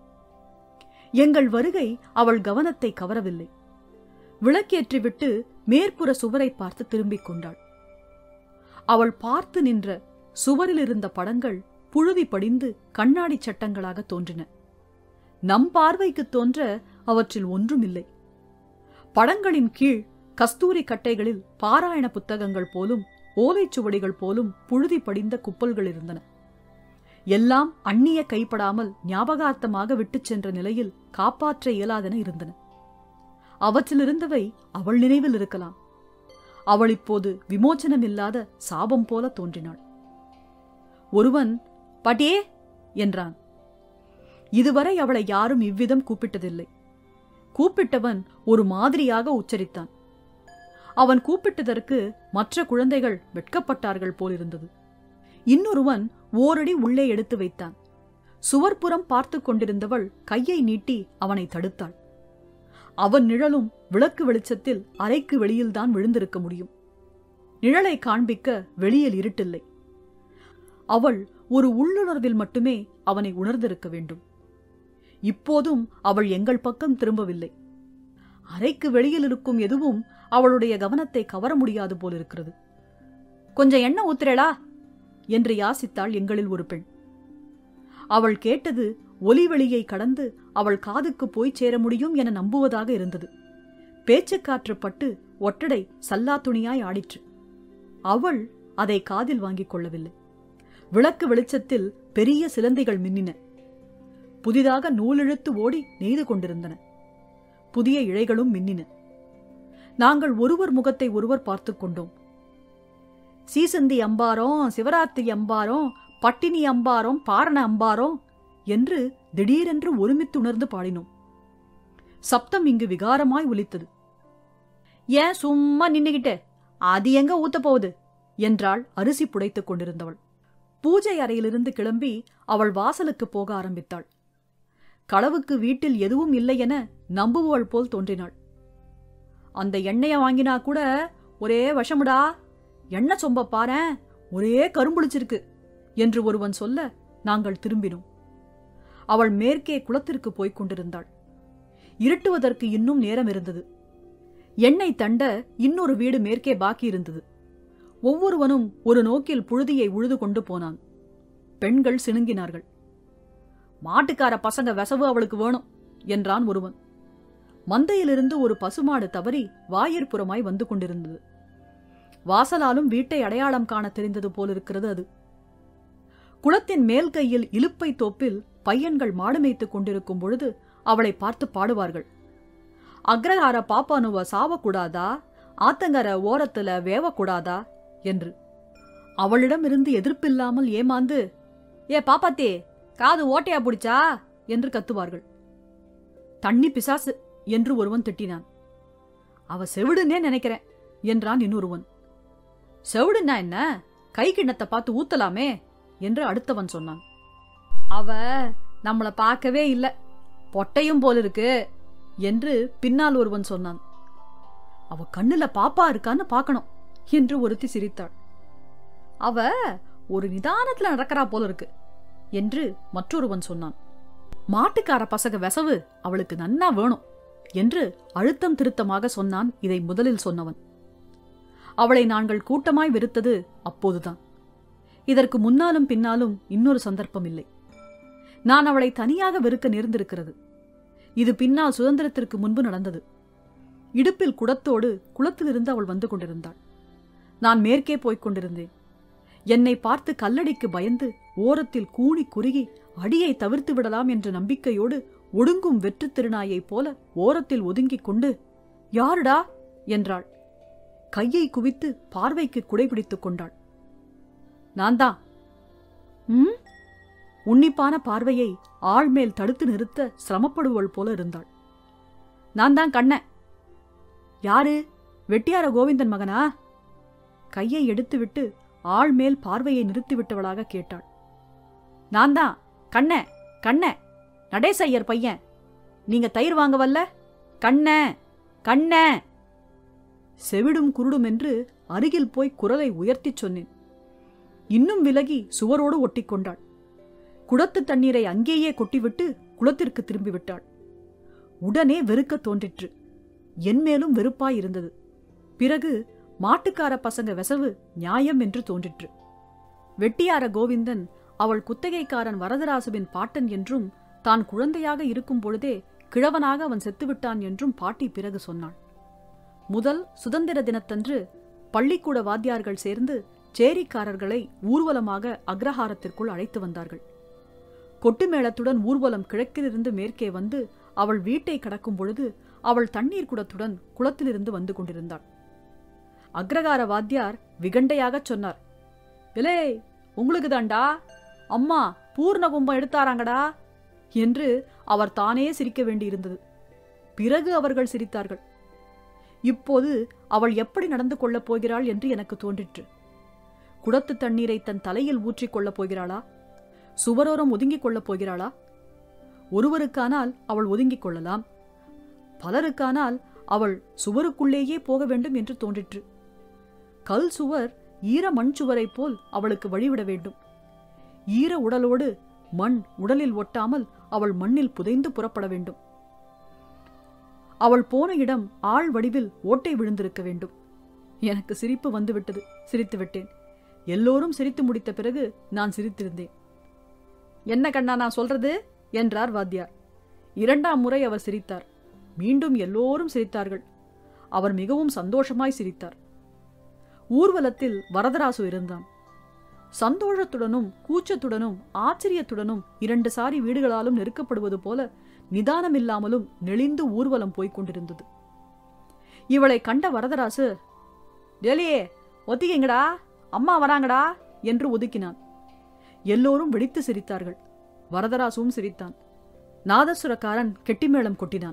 எங்கள் வருகை அவள் கவனத்தை கவரவில்லை விளக்கேற்றிவிட்டு மேற்புற சுவரை பார்த்து திரும்பிக் கொண்டாள் அவள் பார்த்து நின்ற சுவரில் இருந்த படங்கள் புழுதி படிந்து கண்ணாடி சட்டங்களாக தோன்றின நம் பார்வைக்கு தோன்ற அவற்றில் ஒன்றுமில்லை படங்களின் கீழ் கஸ்தூரி கட்டைகளில் பாராயண புத்தகங்கள் போலும் ஓலைச்சுவடிகள் போலும் புழுதி படிந்த குப்பல்கள் இருந்தன எல்லாம் அந்நிய கைப்படாமல் ஞாபகார்த்தமாக விட்டுச் சென்ற நிலையில் காப்பாற்ற இயலாதன இருந்தன அவற்றிலிருந்தவை அவள் நினைவில் இருக்கலாம் அவள் இப்போது விமோச்சனமில்லாத சாபம் போல தோன்றினாள் ஒருவன் பட்டே என்றான் இதுவரை அவளை யாரும் இவ்விதம் கூப்பிட்டதில்லை கூப்பிட்டவன் ஒரு மாதிரியாக உச்சரித்தான் அவன் கூப்பிட்டதற்கு மற்ற குழந்தைகள் வெட்கப்பட்டார்கள் போலிருந்தது இன்னொருவன் ஓரடி உள்ளே எடுத்து வைத்தான் சுவர்புறம் பார்த்து கொண்டிருந்தவள் கையை நீட்டி அவனை தடுத்தாள் அவன் நிழலும் விளக்கு வெளிச்சத்தில் அறைக்கு வெளியில்தான் விழுந்திருக்க முடியும் நிழலை காண்பிக்க வெளியில் இருட்டில்லை அவள் ஒரு உள்ளுணர்வில் மட்டுமே அவனை உணர்ந்திருக்க வேண்டும் இப்போதும் அவள் எங்கள் பக்கம் திரும்பவில்லை அறைக்கு வெளியில் இருக்கும் எதுவும் அவளுடைய கவனத்தை கவர முடியாது போலிருக்கிறது கொஞ்சம் எண்ணெய் ஊத்துறேளா என்று யாசித்தாள் எங்களில் ஒரு பெண் அவள் கேட்டது ஒலிவெளியை கடந்து அவள் காதுக்கு போய் சேர முடியும் என நம்புவதாக இருந்தது பேச்சுக்காற்று பட்டு ஒட்டடை சல்லா துணியாய் ஆடிற்று அவள் அதை காதில் வாங்கிக் கொள்ளவில்லை விளக்கு வெளிச்சத்தில் பெரிய சிலந்தைகள் மின்னின புதிதாக நூலிழுத்து ஓடி நெய்து கொண்டிருந்தன புதிய இழைகளும் மின்னின நாங்கள் ஒருவர் முகத்தை ஒருவர் பார்த்துக் கொண்டோம் சீசந்தி அம்பாரம் சிவராத்திரி அம்பாரம் பட்டினி அம்பாரம் பாரண அம்பாரம் என்று திடீரென்று ஒருமித்து உணர்ந்து பாடினோம் சப்தம் இங்கு விகாரமாய் ஒலித்தது ஏன் சும்மா நின்னுகிட்டே அது எங்க ஊத்த போகுது என்றாள் அரிசி புடைத்துக் கொண்டிருந்தவள் பூஜை அறையிலிருந்து கிளம்பி அவள் வாசலுக்கு போக ஆரம்பித்தாள் களவுக்கு வீட்டில் எதுவும் இல்லை என நம்புபவள் போல் தோன்றினாள் அந்த எண்ணெய வாங்கினா கூட ஒரே விஷமுடா எண்ணெய் சொம்ப பாரேன் ஒரே கரும்புளிச்சிருக்கு என்று ஒருவன் சொல்ல நாங்கள் திரும்பினோம் அவள் மேற்கே குளத்திற்கு போய்க் கொண்டிருந்தாள் இருட்டுவதற்கு இன்னும் நேரம் இருந்தது எண்ணெய் தண்ட இன்னொரு வீடு மேற்கே பாக்கி இருந்தது ஒவ்வொருவனும் ஒரு நோக்கில் புழுதியை உழுது கொண்டு போனான் பெண்கள் சிணுங்கினார்கள் மாட்டுக்கார பசங்க வெசவு அவளுக்கு வேணும் என்றான் ஒருவன் மந்தையிலிருந்து ஒரு பசுமாடு தவறி வாயிற்புறமாய் வந்து கொண்டிருந்தது வாசலாலும் வீட்டை அடையாளம் காண தெரிந்தது போலிருக்கிறது அது குளத்தின் மேல் கையில் இலுப்பை தோப்பில் பையன்கள் மாடு மேய்த்துக் கொண்டிருக்கும் பொழுது அவளை பார்த்து பாடுவார்கள் அக்ரஹார பாப்பானுவ சாவக்கூடாதா ஆத்தங்கர ஓரத்துல வேவக்கூடாதா என்று அவளிடமிருந்து எதிர்ப்பில்லாமல் ஏமாந்து ஏ பாப்பாத்தே காது ஓட்டையா புடிச்சா என்று கத்துவார்கள் தண்ணி பிசாசு என்று ஒருவன் திட்டினான் அவ செவிடுன்னே நினைக்கிறேன் என்றான் இன்னொருவன் செவிடுன்னா என்ன கை கிண்ணத்தை பார்த்து ஊத்தலாமே என்று அடுத்தவன் சொன்னான் அவ நம்மள பார்க்கவே இல்ல பொட்டையும் போல இருக்கு என்று பின்னால் ஒருவன் சொன்னான் அவ கண்ணுல பாப்பா இருக்கான்னு பார்க்கணும் என்று ஒருத்தி சிரித்தாள் அவ ஒரு நிதானத்துல நடக்கிறா போல இருக்கு என்று மற்றொருவன் சொன்னான் மாட்டுக்கார பசக வெசவு அவளுக்கு நன்னா வேணும் என்று அழுத்தம் திருத்தமாக சொன்னான் இதை முதலில் சொன்னவன் அவளை நாங்கள் கூட்டமாய் வெறுத்தது அப்போதுதான் இதற்கு முன்னாலும் பின்னாலும் இன்னொரு சந்தர்ப்பம் இல்லை நான் அவளை தனியாக வெறுக்க நேர்ந்திருக்கிறது இது பின்னால் சுதந்திரத்திற்கு முன்பு நடந்தது இடுப்பில் குடத்தோடு குளத்திலிருந்து அவள் வந்து கொண்டிருந்தாள் நான் மேற்கே போய்க் கொண்டிருந்தேன் என்னை பார்த்து கல்லடிக்கு பயந்து ஓரத்தில் கூணி குறுகி அடியை தவிர்த்து விடலாம் என்ற நம்பிக்கையோடு ஒடுங்கும் வெற்றுத் திருநாயைப் போல ஓரத்தில் ஒதுங்கிக் கொண்டு யாருடா என்றாள் கையை குவித்து பார்வைக்கு குடைபிடித்துக் கொண்டாள் நான்தான் ம் உன்னிப்பான பார்வையை ஆள்மேல் தடுத்து நிறுத்த சிரமப்படுவள் போல இருந்தாள் நான் தான் கண்ண யாரு வெட்டியார கோவிந்தன் மகனா கையை எடுத்துவிட்டு ஆள்மேல் பார்வையை நிறுத்திவிட்டவளாக கேட்டாள் நான் தான் கண்ண கண்ண நடேசையர் பையன் நீங்க தயிர் வாங்க வல்ல கண்ண கண்ண செவிடும் குருடும் என்று அருகில் போய் குரலை உயர்த்திச் சொன்னேன் இன்னும் விலகி சுவரோடு ஒட்டிக்கொண்டாள் குடத்து தண்ணீரை அங்கேயே கொட்டிவிட்டு குளத்திற்கு திரும்பிவிட்டாள் உடனே வெறுக்கத் தோன்றிற்று என்மேலும் வெறுப்பாய் இருந்தது பிறகு மாட்டுக்கார பசங்க வெசவு நியாயம் என்று தோன்றிற்று வெட்டியார கோவிந்தன் அவள் குத்தகைக்காரன் வரதராசுவின் பாட்டன் என்றும் தான் குழந்தையாக இருக்கும் பொழுதே கிழவனாக அவன் செத்துவிட்டான் என்றும் பாட்டி பிறகு சொன்னாள் முதல் சுதந்திர தினத்தன்று பள்ளிக்கூட வாத்தியார்கள் சேர்ந்து சேரிக்காரர்களை ஊர்வலமாக அக்ரஹாரத்திற்குள் அழைத்து வந்தார்கள் கொட்டு மேளத்துடன் ஊர்வலம் கிழக்கிலிருந்து மேற்கே வந்து அவள் வீட்டை கடக்கும் பொழுது அவள் தண்ணீர் குடத்துடன் குளத்திலிருந்து வந்து கொண்டிருந்தாள் அக்ரகார வாத்தியார் விகண்டையாகச் சொன்னார் இலே உங்களுக்கு தாண்டா அம்மா பூர்ண கும்பம் எடுத்தாராங்கடா என்று அவர் தானே சிரிக்க வேண்டியிருந்தது பிறகு அவர்கள் சிரித்தார்கள் இப்போது அவள் எப்படி நடந்து கொள்ளப் போகிறாள் என்று எனக்கு தோன்றிற்று குடத்து தண்ணீரை தன் தலையில் ஊற்றிக் கொள்ளப் போகிறாளா சுவரோரம் ஒதுங்கிக் கொள்ளப் போகிறாளா ஒருவருக்கானால் அவள் ஒதுங்கிக் கொள்ளலாம் பலருக்கானால் அவள் சுவருக்குள்ளேயே போக வேண்டும் என்று தோன்றிற்று கல் சுவர் ஈர மண் சுவரைப் போல் அவளுக்கு வழிவிட வேண்டும் ஈர உடலோடு மண் உடலில் ஒட்டாமல் அவள் மண்ணில் புதைந்து புறப்பட வேண்டும் அவள் போன இடம் ஆள் வடிவில் ஓட்டை விழுந்திருக்க வேண்டும் எனக்கு சிரிப்பு வந்துவிட்டது சிரித்து விட்டேன் எல்லோரும் சிரித்து முடித்த பிறகு நான் சிரித்திருந்தேன் என்ன கண்ணா நான் சொல்றது என்றார் வாத்தியார் இரண்டாம் முறை அவர் சிரித்தார் மீண்டும் எல்லோரும் சிரித்தார்கள் அவர் மிகவும் சந்தோஷமாய் சிரித்தார் ஊர்வலத்தில் வரதராசு இருந்தான் சந்தோஷத்துடனும் கூச்சத்துடனும் ஆச்சரியத்துடனும் இரண்டு சாரி வீடுகளாலும் நெருக்கப்படுவது போல நிதானமில்லாமலும் நெளிந்து ஊர்வலம் போய்க் கொண்டிருந்தது இவளை கண்ட வரதராசு டேலியே ஒத்திக்கிங்கடா அம்மா வராங்கடா என்று ஒதுக்கினான் எல்லோரும் வெடித்து சிரித்தார்கள் வரதராசுவும் சிரித்தான் நாதசுரக்காரன் கெட்டிமேளம் கொட்டினான்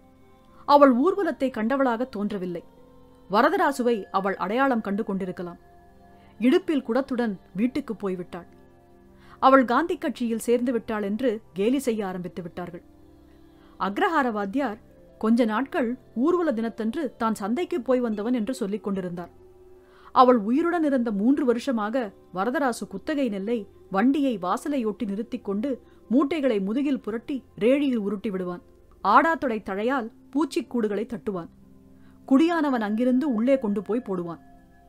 அவள் ஊர்வலத்தை கண்டவளாக தோன்றவில்லை வரதராசுவை அவள் அடையாளம் கண்டு கொண்டிருக்கலாம் இடுப்பில் குடத்துடன் வீட்டுக்கு போய்விட்டாள் அவள் காந்தி கட்சியில் சேர்ந்து விட்டாள் என்று கேலி செய்ய ஆரம்பித்து விட்டார்கள் அக்ரஹார வாத்தியார் கொஞ்ச நாட்கள் ஊர்வல தினத்தன்று தான் சந்தைக்கு போய் வந்தவன் என்று சொல்லிக் கொண்டிருந்தார் அவள் உயிருடன் இருந்த மூன்று வருஷமாக வரதராசு குத்தகை நெல்லை வண்டியை வாசலையொட்டி நிறுத்திக் கொண்டு மூட்டைகளை முதுகில் புரட்டி ரேழியில் உருட்டி விடுவான் ஆடாத்தொடை தழையால் பூச்சிக்கூடுகளை தட்டுவான் குடியானவன் அங்கிருந்து உள்ளே கொண்டு போய் போடுவான்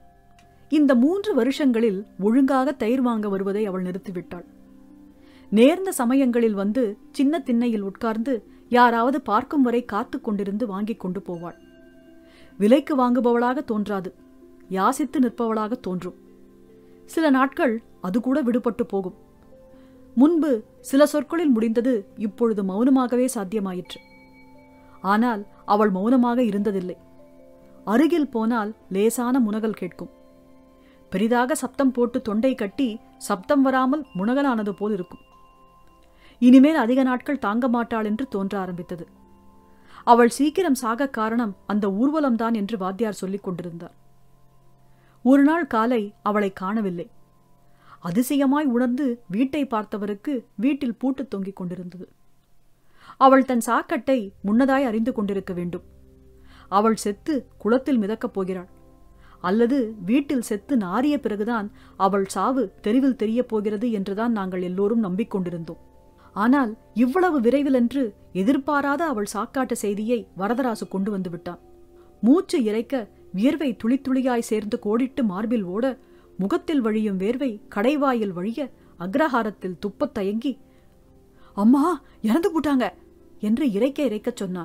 இந்த மூன்று வருஷங்களில் ஒழுங்காக தயிர் வாங்க வருவதை அவள் நிறுத்திவிட்டாள் நேர்ந்த சமயங்களில் வந்து சின்ன திண்ணையில் உட்கார்ந்து யாராவது பார்க்கும் வரை காத்து கொண்டிருந்து வாங்கிக் கொண்டு போவாள் விலைக்கு வாங்குபவளாக தோன்றாது யாசித்து நிற்பவளாக தோன்றும் சில நாட்கள் அது கூட விடுபட்டு போகும் முன்பு சில சொற்களில் முடிந்தது இப்பொழுது மௌனமாகவே சாத்தியமாயிற்று ஆனால் அவள் மௌனமாக இருந்ததில்லை அருகில் போனால் லேசான முனகல் கேட்கும் பெரிதாக சப்தம் போட்டு தொண்டை கட்டி சப்தம் வராமல் முனகலானது போல் இருக்கும் இனிமேல் அதிக நாட்கள் தாங்க மாட்டாள் என்று தோன்ற ஆரம்பித்தது அவள் சீக்கிரம் சாக காரணம் அந்த ஊர்வலம்தான் என்று வாத்தியார் சொல்லிக் கொண்டிருந்தார் ஒரு நாள் காலை அவளை காணவில்லை அதிசயமாய் உணர்ந்து வீட்டை பார்த்தவருக்கு வீட்டில் பூட்டு தொங்கிக் கொண்டிருந்தது அவள் தன் சாக்கட்டை முன்னதாய் அறிந்து கொண்டிருக்க வேண்டும் அவள் செத்து குளத்தில் மிதக்கப் போகிறாள் அல்லது வீட்டில் செத்து நாறிய பிறகுதான் அவள் சாவு தெருவில் தெரியப் போகிறது என்றுதான் நாங்கள் எல்லோரும் நம்பிக்கொண்டிருந்தோம் ஆனால் இவ்வளவு விரைவிலென்று எதிர்பாராத அவள் சாக்காட்ட செய்தியை வரதராசு கொண்டு வந்து விட்டான் மூச்சு இறைக்க வியர்வை துளித்துளியாய் சேர்ந்து கோடிட்டு மார்பில் ஓட முகத்தில் வழியும் வேர்வை கடைவாயில் வழிய அக்ரஹாரத்தில் துப்பத் தயங்கி அம்மா இறந்து போட்டாங்க என்று இறைக்க இறைக்கச் சொன்னான்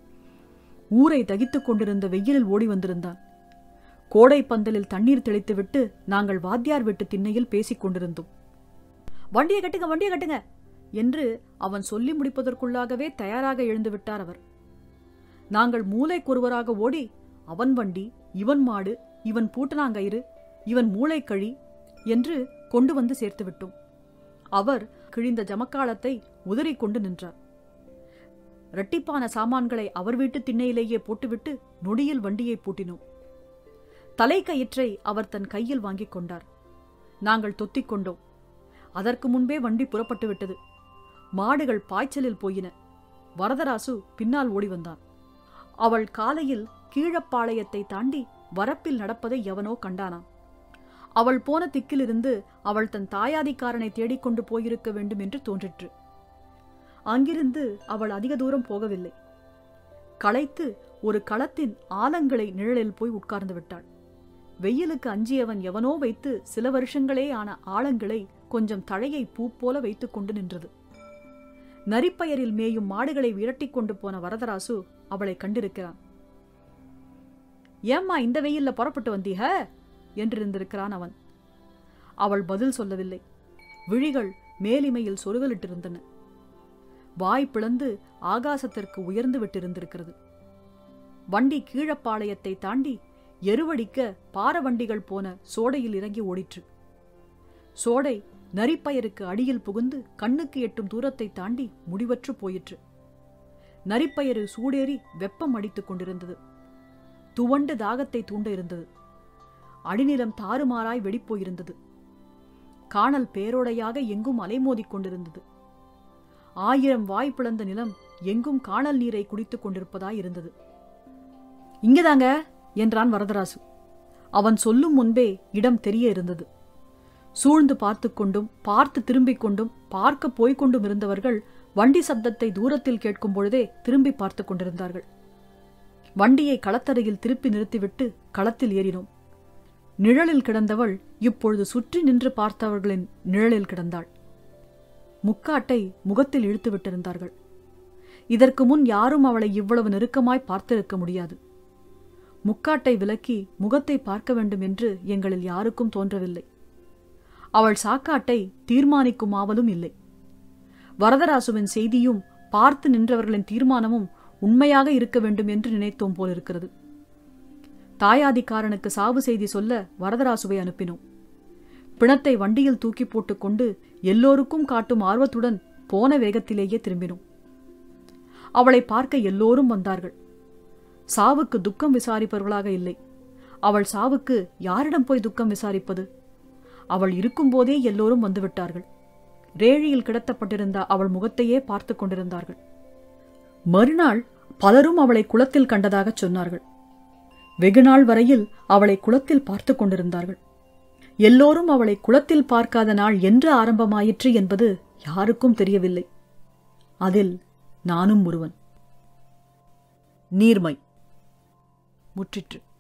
ஊரை தகித்துக் கொண்டிருந்த வெயிலில் ஓடி வந்திருந்தான் கோடை பந்தலில் தண்ணீர் தெளித்துவிட்டு நாங்கள் வாத்தியார் வீட்டு திண்ணையில் பேசிக் கொண்டிருந்தோம் வண்டியை கட்டுங்க வண்டியை கட்டுங்க என்று அவன் சொல்லி முடிப்பதற்குள்ளாகவே தயாராக எழுந்து விட்டார் அவர் நாங்கள் மூளைக்கொருவராக ஓடி அவன் வண்டி இவன் மாடு இவன் பூட்டனாங்கயிறு இவன் மூளைக்கழி என்று கொண்டு வந்து சேர்த்து விட்டோம் அவர் கிழிந்த ஜமக்காலத்தை உதறிக்கொண்டு நின்றார் இரட்டிப்பான சாமான்களை அவர் வீட்டு திண்ணையிலேயே போட்டுவிட்டு நொடியில் வண்டியை பூட்டினோம் தலைக்கயிற்றை அவர் தன் கையில் வாங்கிக் கொண்டார் நாங்கள் தொத்திக் கொண்டோம் அதற்கு முன்பே வண்டி புறப்பட்டு விட்டது மாடுகள் பாய்ச்சலில் போயின வரதராசு பின்னால் ஓடி வந்தான் அவள் காலையில் கீழப்பாளையத்தை தாண்டி வரப்பில் நடப்பதை எவனோ கண்டானாம் அவள் போன திக்கிலிருந்து அவள் தன் தாயாதிக்காரனை தேடிக்கொண்டு போயிருக்க வேண்டும் என்று தோன்றிற்று அங்கிருந்து அவள் அதிக தூரம் போகவில்லை களைத்து ஒரு களத்தின் ஆலங்களை நிழலில் போய் உட்கார்ந்து விட்டாள் வெயிலுக்கு அஞ்சியவன் எவனோ வைத்து சில வருஷங்களே ஆன ஆழங்களை கொஞ்சம் தழையை பூ போல வைத்துக் கொண்டு நின்றது நரிப்பயரில் மேயும் மாடுகளை விரட்டிக் கொண்டு போன வரதராசு அவளை கண்டிருக்கிறான் ஏம்மா இந்த வெயில்ல புறப்பட்டு வந்தீக என்றிருந்திருக்கிறான் அவன் அவள் பதில் சொல்லவில்லை விழிகள் மேலிமையில் சொருகலிட்டிருந்தன வாய் பிளந்து ஆகாசத்திற்கு உயர்ந்து விட்டிருந்திருக்கிறது வண்டி கீழப்பாளையத்தை தாண்டி எருவடிக்க பார வண்டிகள் போன சோடையில் இறங்கி ஓடிற்று சோடை நரிப்பயருக்கு அடியில் புகுந்து கண்ணுக்கு எட்டும் தூரத்தை தாண்டி முடிவற்று போயிற்று நரிப்பயரு சூடேறி வெப்பம் அடித்துக் கொண்டிருந்தது துவண்டு தாகத்தை தூண்ட இருந்தது அடிநிலம் தாறுமாறாய் வெடிப்போயிருந்தது காணல் பேரோடையாக எங்கும் அலைமோதிக் கொண்டிருந்தது ஆயிரம் வாய் பிளந்த நிலம் எங்கும் காணல் நீரை குடித்துக் கொண்டிருப்பதாய் இருந்தது இங்கதாங்க என்றான் வரதராசு அவன் சொல்லும் முன்பே இடம் தெரிய இருந்தது சூழ்ந்து பார்த்து கொண்டும் பார்த்து திரும்பிக் கொண்டும் பார்க்க போய்க் கொண்டும் இருந்தவர்கள் வண்டி சப்தத்தை தூரத்தில் கேட்கும் பொழுதே திரும்பி பார்த்து கொண்டிருந்தார்கள் வண்டியை களத்தருகில் திருப்பி நிறுத்திவிட்டு களத்தில் ஏறினோம் நிழலில் கிடந்தவள் இப்பொழுது சுற்றி நின்று பார்த்தவர்களின் நிழலில் கிடந்தாள் முக்காட்டை முகத்தில் இழுத்து விட்டிருந்தார்கள் இதற்கு முன் யாரும் அவளை இவ்வளவு நெருக்கமாய் பார்த்திருக்க முடியாது முக்காட்டை விலக்கி முகத்தை பார்க்க வேண்டும் என்று எங்களில் யாருக்கும் தோன்றவில்லை அவள் சாக்காட்டை தீர்மானிக்கும் ஆவலும் இல்லை வரதராசுவின் செய்தியும் பார்த்து நின்றவர்களின் தீர்மானமும் உண்மையாக இருக்க வேண்டும் என்று நினைத்தோம் போலிருக்கிறது தாயாதிக்காரனுக்கு சாவு செய்தி சொல்ல வரதராசுவை அனுப்பினோம் பிணத்தை வண்டியில் தூக்கி போட்டுக்கொண்டு எல்லோருக்கும் காட்டும் ஆர்வத்துடன் போன வேகத்திலேயே திரும்பினோம் அவளை பார்க்க எல்லோரும் வந்தார்கள் சாவுக்கு துக்கம் விசாரிப்பவர்களாக இல்லை அவள் சாவுக்கு யாரிடம் போய் துக்கம் விசாரிப்பது அவள் இருக்கும்போதே எல்லோரும் வந்துவிட்டார்கள் ரேழியில் கிடத்தப்பட்டிருந்த அவள் முகத்தையே பார்த்து கொண்டிருந்தார்கள் மறுநாள் பலரும் அவளை குளத்தில் கண்டதாகச் சொன்னார்கள் வெகுநாள் வரையில் அவளை குளத்தில் பார்த்து கொண்டிருந்தார்கள் எல்லோரும் அவளை குளத்தில் பார்க்காத நாள் என்று ஆரம்பமாயிற்று என்பது யாருக்கும் தெரியவில்லை அதில் நானும் ஒருவன் நீர்மை முற்றிற்று